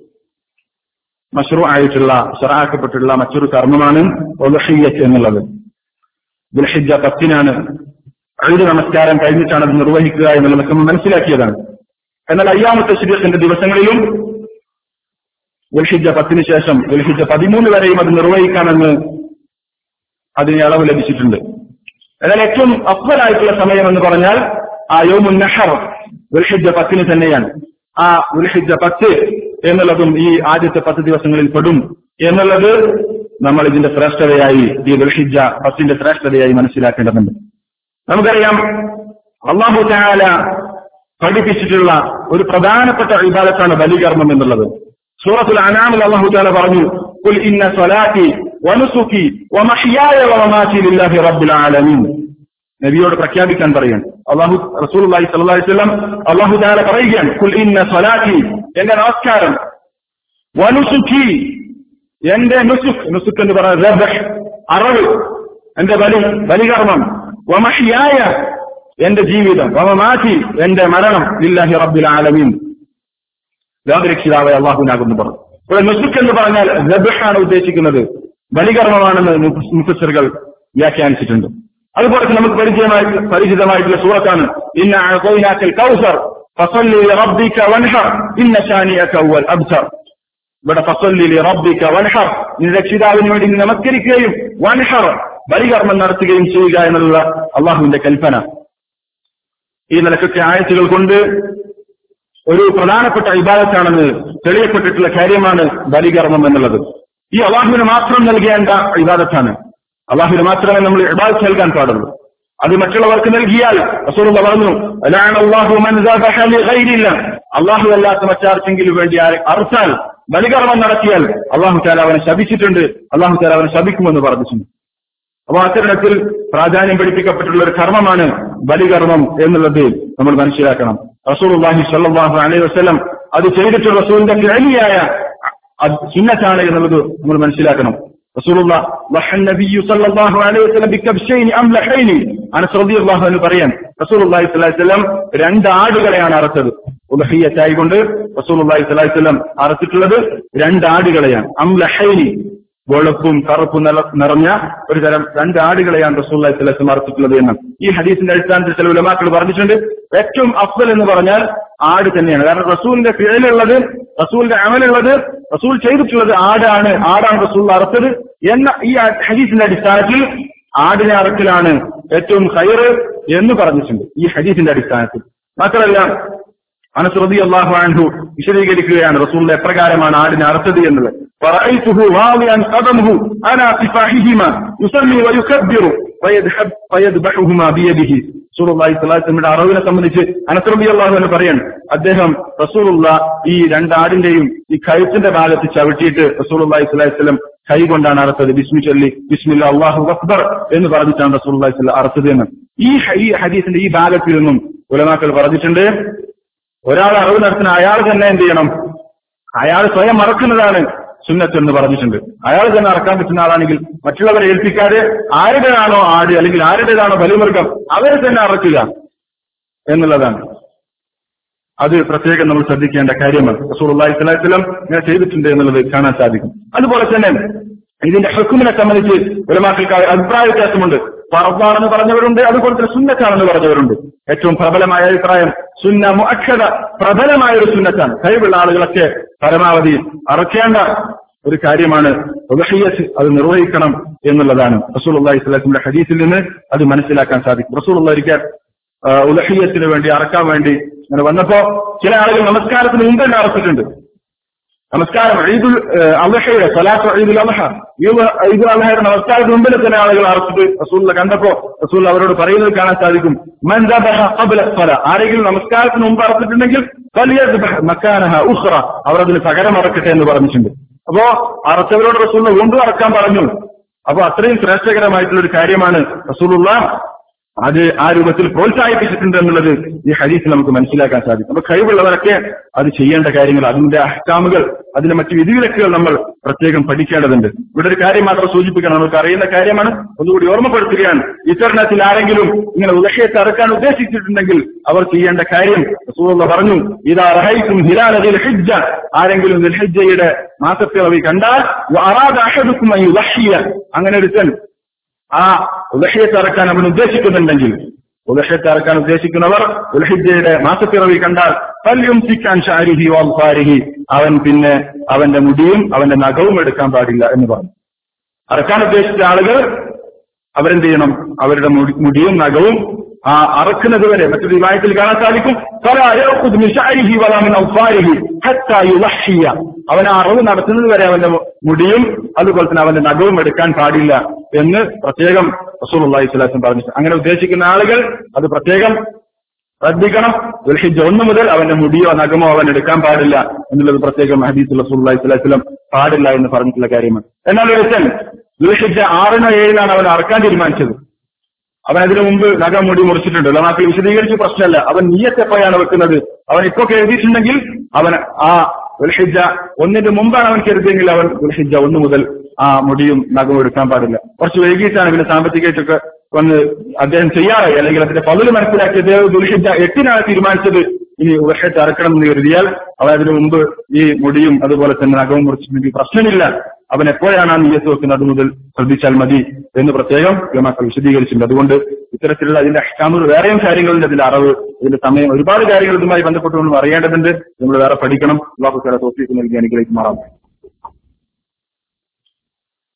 മഷ്റൂ ആയിട്ടുള്ള ഷറാക്കപ്പെട്ടുള്ള മറ്റൊരു കർമ്മമാണ് ഒലഹിയത്ത് എന്നുള്ളത് ദുൽഹിജ പത്തിനാണ് ഐദ് നമസ്കാരം കഴിഞ്ഞിട്ടാണ് അത് നിർവഹിക്കുക എന്നുള്ളത് നമ്മൾ മനസ്സിലാക്കിയതാണ് എന്നാൽ അയ്യാമത്തെ ശരീരത്തിന്റെ ദിവസങ്ങളിലും ദുൽഹിജ പത്തിന് ശേഷം ദുൽഹിജ പതിമൂന്ന് വരെയും അത് നിർവഹിക്കാമെന്ന് അതിന് അളവ് ലഭിച്ചിട്ടുണ്ട് എന്നാൽ ഏറ്റവും അഫ്വലായിട്ടുള്ള സമയം എന്ന് പറഞ്ഞാൽ ആ യോമുൻ നഹർ ദുൽഹിജ പത്തിന് തന്നെയാണ് ആ ദുൽഹിജ പത്ത് എന്നുള്ളതും ഈ ആദ്യത്തെ പത്ത് ദിവസങ്ങളിൽ പെടും എന്നുള്ളത് നമ്മൾ ഇതിന്റെ ശ്രേഷ്ഠതയായി ഈ ദുൽഹിജ പത്തിന്റെ ശ്രേഷ്ഠതയായി മനസ്സിലാക്കേണ്ടതുണ്ട് നമുക്കറിയാം അള്ളാഹു താല പഠിപ്പിച്ചിട്ടുള്ള ഒരു പ്രധാനപ്പെട്ട വിഭാഗത്താണ് ബലികർമ്മം എന്നുള്ളത് സൂറത്തുൽ അനാമിൽ അള്ളാഹു താല പറഞ്ഞു കുൽ ഇന്ന സ്വലാത്തി വനുസുക്കി വമഹിയായ വമമാറ്റി ലില്ലാഹി റബ്ബിൽ ആലമീൻ നബിയോട് പ്രഖ്യാപിക്കാൻ പറയാണ് അള്ളാഹു റസൂൽ സല്ലല്ലാഹു അലൈഹി വസല്ലം അള്ളാഹു താല പറയുകയാണ് കുൽ ഇന്ന സ്വലാത്തി എന്റെ നമസ്കാരം വനുസുഖി എന്റെ നുസുഖ് നുസുഖ് എന്ന് പറയുന്നത് അറിവ് എന്റെ ബലി ബലികർമ്മം വമഹിയായ എന്റെ ജീവിതം വമമാറ്റി എന്റെ മരണം ലില്ലാഹി റബ്ബിൽ ആലമീൻ ലോകരക്ഷിതാവായ അള്ളാഹുനാകുന്നു പറഞ്ഞു ഇവിടെ നുസുഖ് എന്ന് പറഞ്ഞാൽ ആണ് ഉദ്ദേശിക്കുന്നത് ബലികർമ്മമാണെന്ന് മുഫസറുകൾ വ്യാഖ്യാനിച്ചിട്ടുണ്ട് അതുപോലെ തന്നെ നമുക്ക് പരിചയമായി പരിചിതമായിട്ടുള്ള സൂറത്താണ് ഇന്ന അഅ്തൈനാക്കൽ കൗസർ ഫസല്ലി ലിറബ്ബിക വൻഹർ ഇന്ന ശാനിയക ഹുവൽ അബ്സർ ഇവിടെ ഫസല്ലി ലിറബ്ബിക വൻഹർ നിന്റെ രക്ഷിതാവിന് വേണ്ടി നീ നമസ്കരിക്കുകയും വൻഹർ ബലികർമ്മം നടത്തുകയും ചെയ്യുക എന്നുള്ള അള്ളാഹുവിന്റെ കൽപ്പന ഈ നിലക്കൊക്കെ ആയത്തുകൾ കൊണ്ട് ഒരു പ്രധാനപ്പെട്ട ഇബാദത്താണെന്ന് തെളിയപ്പെട്ടിട്ടുള്ള കാര്യമാണ് ബലികർമ്മം എന്നുള്ളത് ഈ അള്ളാഹുവിന് മാത്രം നൽകേണ്ട ഇബാദത്താണ് അള്ളാഹുവിന് മാത്രമേ നമ്മൾ ഇബാദത്ത് നൽകാൻ പാടുള്ളൂ അത് മറ്റുള്ളവർക്ക് നൽകിയാൽ റസൂലുള്ള പറഞ്ഞു അള്ളാഹു അല്ലാത്ത മറ്റാർക്കെങ്കിലും വേണ്ടി അറുത്താൽ ബലികർമ്മം നടത്തിയാൽ അള്ളാഹു താല അവനെ ശപിച്ചിട്ടുണ്ട് അള്ളാഹു താല അവനെ ശപിക്കുമെന്ന് പറഞ്ഞിട്ടുണ്ട് അപ്പൊ അത്തരണത്തിൽ പ്രാധാന്യം പഠിപ്പിക്കപ്പെട്ടുള്ള ഒരു കർമ്മമാണ് ബലികർമ്മം എന്നുള്ളത് നമ്മൾ മനസ്സിലാക്കണം റസൂൽഹി സല്ലാഹു അലൈഹി വസ്ലം അത് ചെയ്തിട്ടുള്ള റസൂലിന്റെ കേളിയായ ചിഹ്നത്താണ് എന്നുള്ളത് നമ്മൾ മനസ്സിലാക്കണം റസൂലുള്ള എന്ന് പറയാൻ റസൂലി സ്വലാസ്ലം രണ്ട് ആടുകളെയാണ് അറച്ചത് ഉലഹിയത്തായി കൊണ്ട് റസൂലി സ്വലാസ്ലം അറച്ചിട്ടുള്ളത് രണ്ട് ആടുകളെയാണ് അംലഹൈനി വെളുപ്പും കറുപ്പും നിറഞ്ഞ ഒരു തരം രണ്ട് ആടുകളെയാണ് റസൂല്ലി സ്വലം അർപ്പിച്ചുള്ളത് എന്ന് ഈ ഹദീസിന്റെ അടിസ്ഥാനത്തിൽ ചില ഉലമാക്കൾ പറഞ്ഞിട്ടുണ്ട് ഏറ്റവും അഫ്സൽ എന്ന് പറഞ്ഞാൽ ആട് തന്നെയാണ് കാരണം റസൂലിന്റെ പിഴയിലുള്ളത് റസൂലിന്റെ അമലുള്ളത് റസൂൽ ചെയ്തിട്ടുള്ളത് ആടാണ് ആടാണ് റസൂൽ അറുത്തത് എന്ന ഈ ഹദീസിന്റെ അടിസ്ഥാനത്തിൽ ആടിനെ അറക്കലാണ് ഏറ്റവും ഹൈറ് എന്ന് പറഞ്ഞിട്ടുണ്ട് ഈ ഹദീസിന്റെ അടിസ്ഥാനത്തിൽ മാത്രമല്ല അനസ്രതി അള്ളാഹു ആൻഹു വിശദീകരിക്കുകയാണ് റസൂലിന്റെ എപ്രകാരമാണ് ആടിനെ അറുത്തത് എന്നത് فرأيته واضعا قدمه على صفاحهما يصلي ويكبر فيذبحهما بيده റസൂലുള്ളാഹി സ്വലാസ്ലമിയുടെ അറിവിനെ സംബന്ധിച്ച് അനസ്രബി അള്ളാഹു എന്ന് പറയാണ് അദ്ദേഹം റസൂലുള്ള ഈ രണ്ടാടിന്റെയും ഈ കഴുത്തിന്റെ ഭാഗത്ത് ചവിട്ടിയിട്ട് റസൂലുള്ളാഹി സ്വലാസ്ലം കൈ കൊണ്ടാണ് അറുത്തത് ബിസ്മി ചൊല്ലി ബിസ്മില്ല അള്ളാഹു അക്ബർ എന്ന് പറഞ്ഞിട്ടാണ് റസൂലുള്ളാഹി സ്വലം അറുത്തത് എന്ന് ഈ ഈ ഹദീസിന്റെ ഈ ഭാഗത്തിൽ നിന്നും ഉലമാക്കൾ പറഞ്ഞിട്ടുണ്ട് ഒരാൾ അറിവ് നടത്തുന്ന അയാൾ തന്നെ എന്ത് ചെയ്യണം അയാൾ സ്വയം മറക്കുന്നതാണ് സുന്നത്ത് എന്ന് പറഞ്ഞിട്ടുണ്ട് അയാൾ തന്നെ അറക്കാൻ പറ്റുന്ന ആളാണെങ്കിൽ മറ്റുള്ളവരെ ഏൽപ്പിക്കാതെ ആരുടേതാണോ ആട് അല്ലെങ്കിൽ ആരുടേതാണോ ബലിമൃഗം അവരെ തന്നെ അറക്കുക എന്നുള്ളതാണ് അത് പ്രത്യേകം നമ്മൾ ശ്രദ്ധിക്കേണ്ട കാര്യമാണ് റസൂൽ അള്ളാഹി സ്വലാസ്ലം ഇങ്ങനെ ചെയ്തിട്ടുണ്ട് എന്നുള്ളത് കാണാൻ സാധിക്കും അതുപോലെ തന്നെ ഇതിന്റെ ഹക്കുമിനെ സംബന്ധിച്ച് ഒരമാക്കൾക്ക് അഭിപ്രായ വ്യത്യാസമുണ്ട് ഫറദാണെന്ന് പറഞ്ഞവരുണ്ട് അതുപോലെ തന്നെ സുന്നത്താണെന്ന് പറഞ്ഞവരുണ്ട് ഏറ്റവും പ്രബലമായ അഭിപ്രായം സുന്ന മുഅക്ഷത പ്രബലമായ ഒരു സുന്നത്താണ് കഴിവുള്ള ആളുകളൊക്കെ പരമാവധി അറക്കേണ്ട ഒരു കാര്യമാണ് ഉലഹിയത്ത് അത് നിർവഹിക്കണം എന്നുള്ളതാണ് റസൂൽ അള്ളാഹി സ്വലാസിന്റെ ഹദീസിൽ നിന്ന് അത് മനസ്സിലാക്കാൻ സാധിക്കും റസൂൽ ഒരിക്കൽ ഉലഹിയത്തിന് വേണ്ടി അറക്കാൻ വേണ്ടി അങ്ങനെ വന്നപ്പോ ചില ആളുകൾ നമസ്കാരത്തിന് മുമ്പ് തന്നെ അറച്ചിട്ടുണ്ട് നമസ്കാരം ഈദുൽ അള്ളഹയുടെ സലാത്ത് ഈദുൽ അള്ളഹ ഈദുൽ അള്ളഹയുടെ നമസ്കാരത്തിന് മുമ്പിൽ തന്നെ ആളുകൾ അറച്ചിട്ട് റസൂലിനെ കണ്ടപ്പോ റസൂൽ അവരോട് പറയുന്നത് കാണാൻ സാധിക്കും ആരെങ്കിലും നമസ്കാരത്തിന് മുമ്പ് അറച്ചിട്ടുണ്ടെങ്കിൽ മക്കാനഹ ഉഹ്റ അവർ അതിന് പകരം അറക്കട്ടെ എന്ന് പറഞ്ഞിട്ടുണ്ട് അപ്പോ അറച്ചവരോട് റസൂലിനെ വീണ്ടും അറക്കാൻ പറഞ്ഞു അപ്പൊ അത്രയും ശ്രേഷ്ഠകരമായിട്ടുള്ള ഒരു കാര്യമാണ് റസൂലുള്ള അത് ആ രൂപത്തിൽ പ്രോത്സാഹിപ്പിച്ചിട്ടുണ്ട് എന്നുള്ളത് ഈ ഹദീസിൽ നമുക്ക് മനസ്സിലാക്കാൻ സാധിക്കും അപ്പൊ കഴിവുള്ളവരൊക്കെ അത് ചെയ്യേണ്ട കാര്യങ്ങൾ അതിന്റെ അഹ്കാമുകൾ അതിന്റെ മറ്റു വിധിവിലക്കുകൾ നമ്മൾ പ്രത്യേകം പഠിക്കേണ്ടതുണ്ട് ഇവിടെ ഒരു കാര്യം മാത്രം സൂചിപ്പിക്കണം നമുക്ക് അറിയുന്ന കാര്യമാണ് ഒന്നുകൂടി ഓർമ്മപ്പെടുത്തുകയാണ് ഇത്തരണത്തിൽ ആരെങ്കിലും ഇങ്ങനെ ഉദക്ഷയത്തെ അറക്കാൻ ഉദ്ദേശിച്ചിട്ടുണ്ടെങ്കിൽ അവർ ചെയ്യേണ്ട കാര്യം റസൂലുള്ള പറഞ്ഞു ഇതാ റഹൈക്കും ഹിലാൽ അതിൽ ഹിജ്ജ ആരെങ്കിലും ദിൽഹിജ്ജയുടെ മാസപ്പിറവി കണ്ടാൽ അറാദ അഹദുക്കുമായി വഹിയ അങ്ങനെ ഒരുത്തൻ ആ ഉലഹയത്ത് ഇറക്കാൻ അവൻ ഉദ്ദേശിക്കുന്നുണ്ടെങ്കിൽ ഉലഹയത്ത് ഇറക്കാൻ ഉദ്ദേശിക്കുന്നവർ ഉലഹിജയുടെ മാസപ്പിറവി കണ്ടാൽ പല്ലും സിക്കാൻ ഷാരിഹി വാൽഫാരിഹി അവൻ പിന്നെ അവന്റെ മുടിയും അവന്റെ നഖവും എടുക്കാൻ പാടില്ല എന്ന് പറഞ്ഞു അറക്കാൻ ഉദ്ദേശിച്ച ആളുകൾ അവരെന്ത് ചെയ്യണം അവരുടെ മുടി- മുടിയും നഖവും ആ അറക്കുന്നത് വരെ മറ്റൊരു വിവാഹത്തിൽ കാണാൻ സാധിക്കും فلا يأخذ من شعره ولا من أظفاره حتى يضحي. അവൻ ആ അറിവ് നടത്തുന്നത് വരെ അവന്റെ മുടിയും അതുപോലെ തന്നെ അവന്റെ നഖവും എടുക്കാൻ പാടില്ല എന്ന് പ്രത്യേകം റസൂൽ അള്ളാഹി സ്വലാസം പറഞ്ഞു അങ്ങനെ ഉദ്ദേശിക്കുന്ന ആളുകൾ അത് പ്രത്യേകം ശ്രദ്ധിക്കണം ദുൽഹിജ് ഒന്ന് മുതൽ അവന്റെ മുടിയോ നഖമോ അവൻ എടുക്കാൻ പാടില്ല എന്നുള്ളത് പ്രത്യേകം ഹദീസ് റസൂൽ അള്ളാഹി സ്വലാസ്ലം പാടില്ല എന്ന് പറഞ്ഞിട്ടുള്ള കാര്യമാണ് എന്നാൽ ഒരുത്തൻ ദുൽഹിജ് ആറിനോ ഏഴിനാണ് അവൻ അറക്കാൻ തീരുമാനിച്ചത് അവൻ അതിനു മുമ്പ് നഖം മുടി മുറിച്ചിട്ടുണ്ട് നമുക്ക് വിശദീകരിച്ച പ്രശ്നമല്ല അവൻ നീയത്ത് എപ്പോഴാണ് വെക്കുന്നത് അവൻ ഇപ്പൊ എഴുതിയിട്ടുണ്ടെങ്കിൽ അവൻ ആ ദുൽഹിജ ഒന്നിന്റെ മുമ്പാണ് അവൻ കരുതിയെങ്കിൽ അവൻ ദുൽഹിജ ഒന്ന് മുതൽ ആ മുടിയും നഖവും എടുക്കാൻ പാടില്ല കുറച്ച് വൈകിട്ടാണ് പിന്നെ സാമ്പത്തികമായിട്ടൊക്കെ വന്ന് അദ്ദേഹം ചെയ്യാറായി അല്ലെങ്കിൽ അതിന്റെ പതില് മനസ്സിലാക്കിയത് ദുൽഹിജ എട്ടിനാണ് തീരുമാനിച്ചത് ഇനി ഉലഹത്ത് അറക്കണം എന്ന് കരുതിയാൽ അവൻ അതിനു മുമ്പ് ഈ മുടിയും അതുപോലെ തന്നെ നഖവും മുറിച്ചിട്ടുണ്ടെങ്കിൽ പ്രശ്നമില്ല അവൻ എപ്പോഴാണ് ആ നീയത്ത് വെക്കുന്നത് മുതൽ ശ്രദ്ധിച്ചാൽ മതി എന്ന് പ്രത്യേകം യുമാക്കൾ വിശദീകരിച്ചിട്ടുണ്ട് അതുകൊണ്ട് ഇത്തരത്തിലുള്ള അതിന്റെ അഷ്ടാമുകൾ വേറെയും കാര്യങ്ങളുണ്ട് അതിന്റെ അറിവ് ഇതിന്റെ സമയം ഒരുപാട് കാര്യങ്ങൾ ഇതുമായി ബന്ധപ്പെട്ടുകൊണ്ട് അറിയേണ്ടതുണ്ട് നമ്മൾ വേറെ പഠിക്കണം അള്ളാഹു ചില തോഫീക്ക് നൽകി അനുഗ്രഹിക്കുമാറാം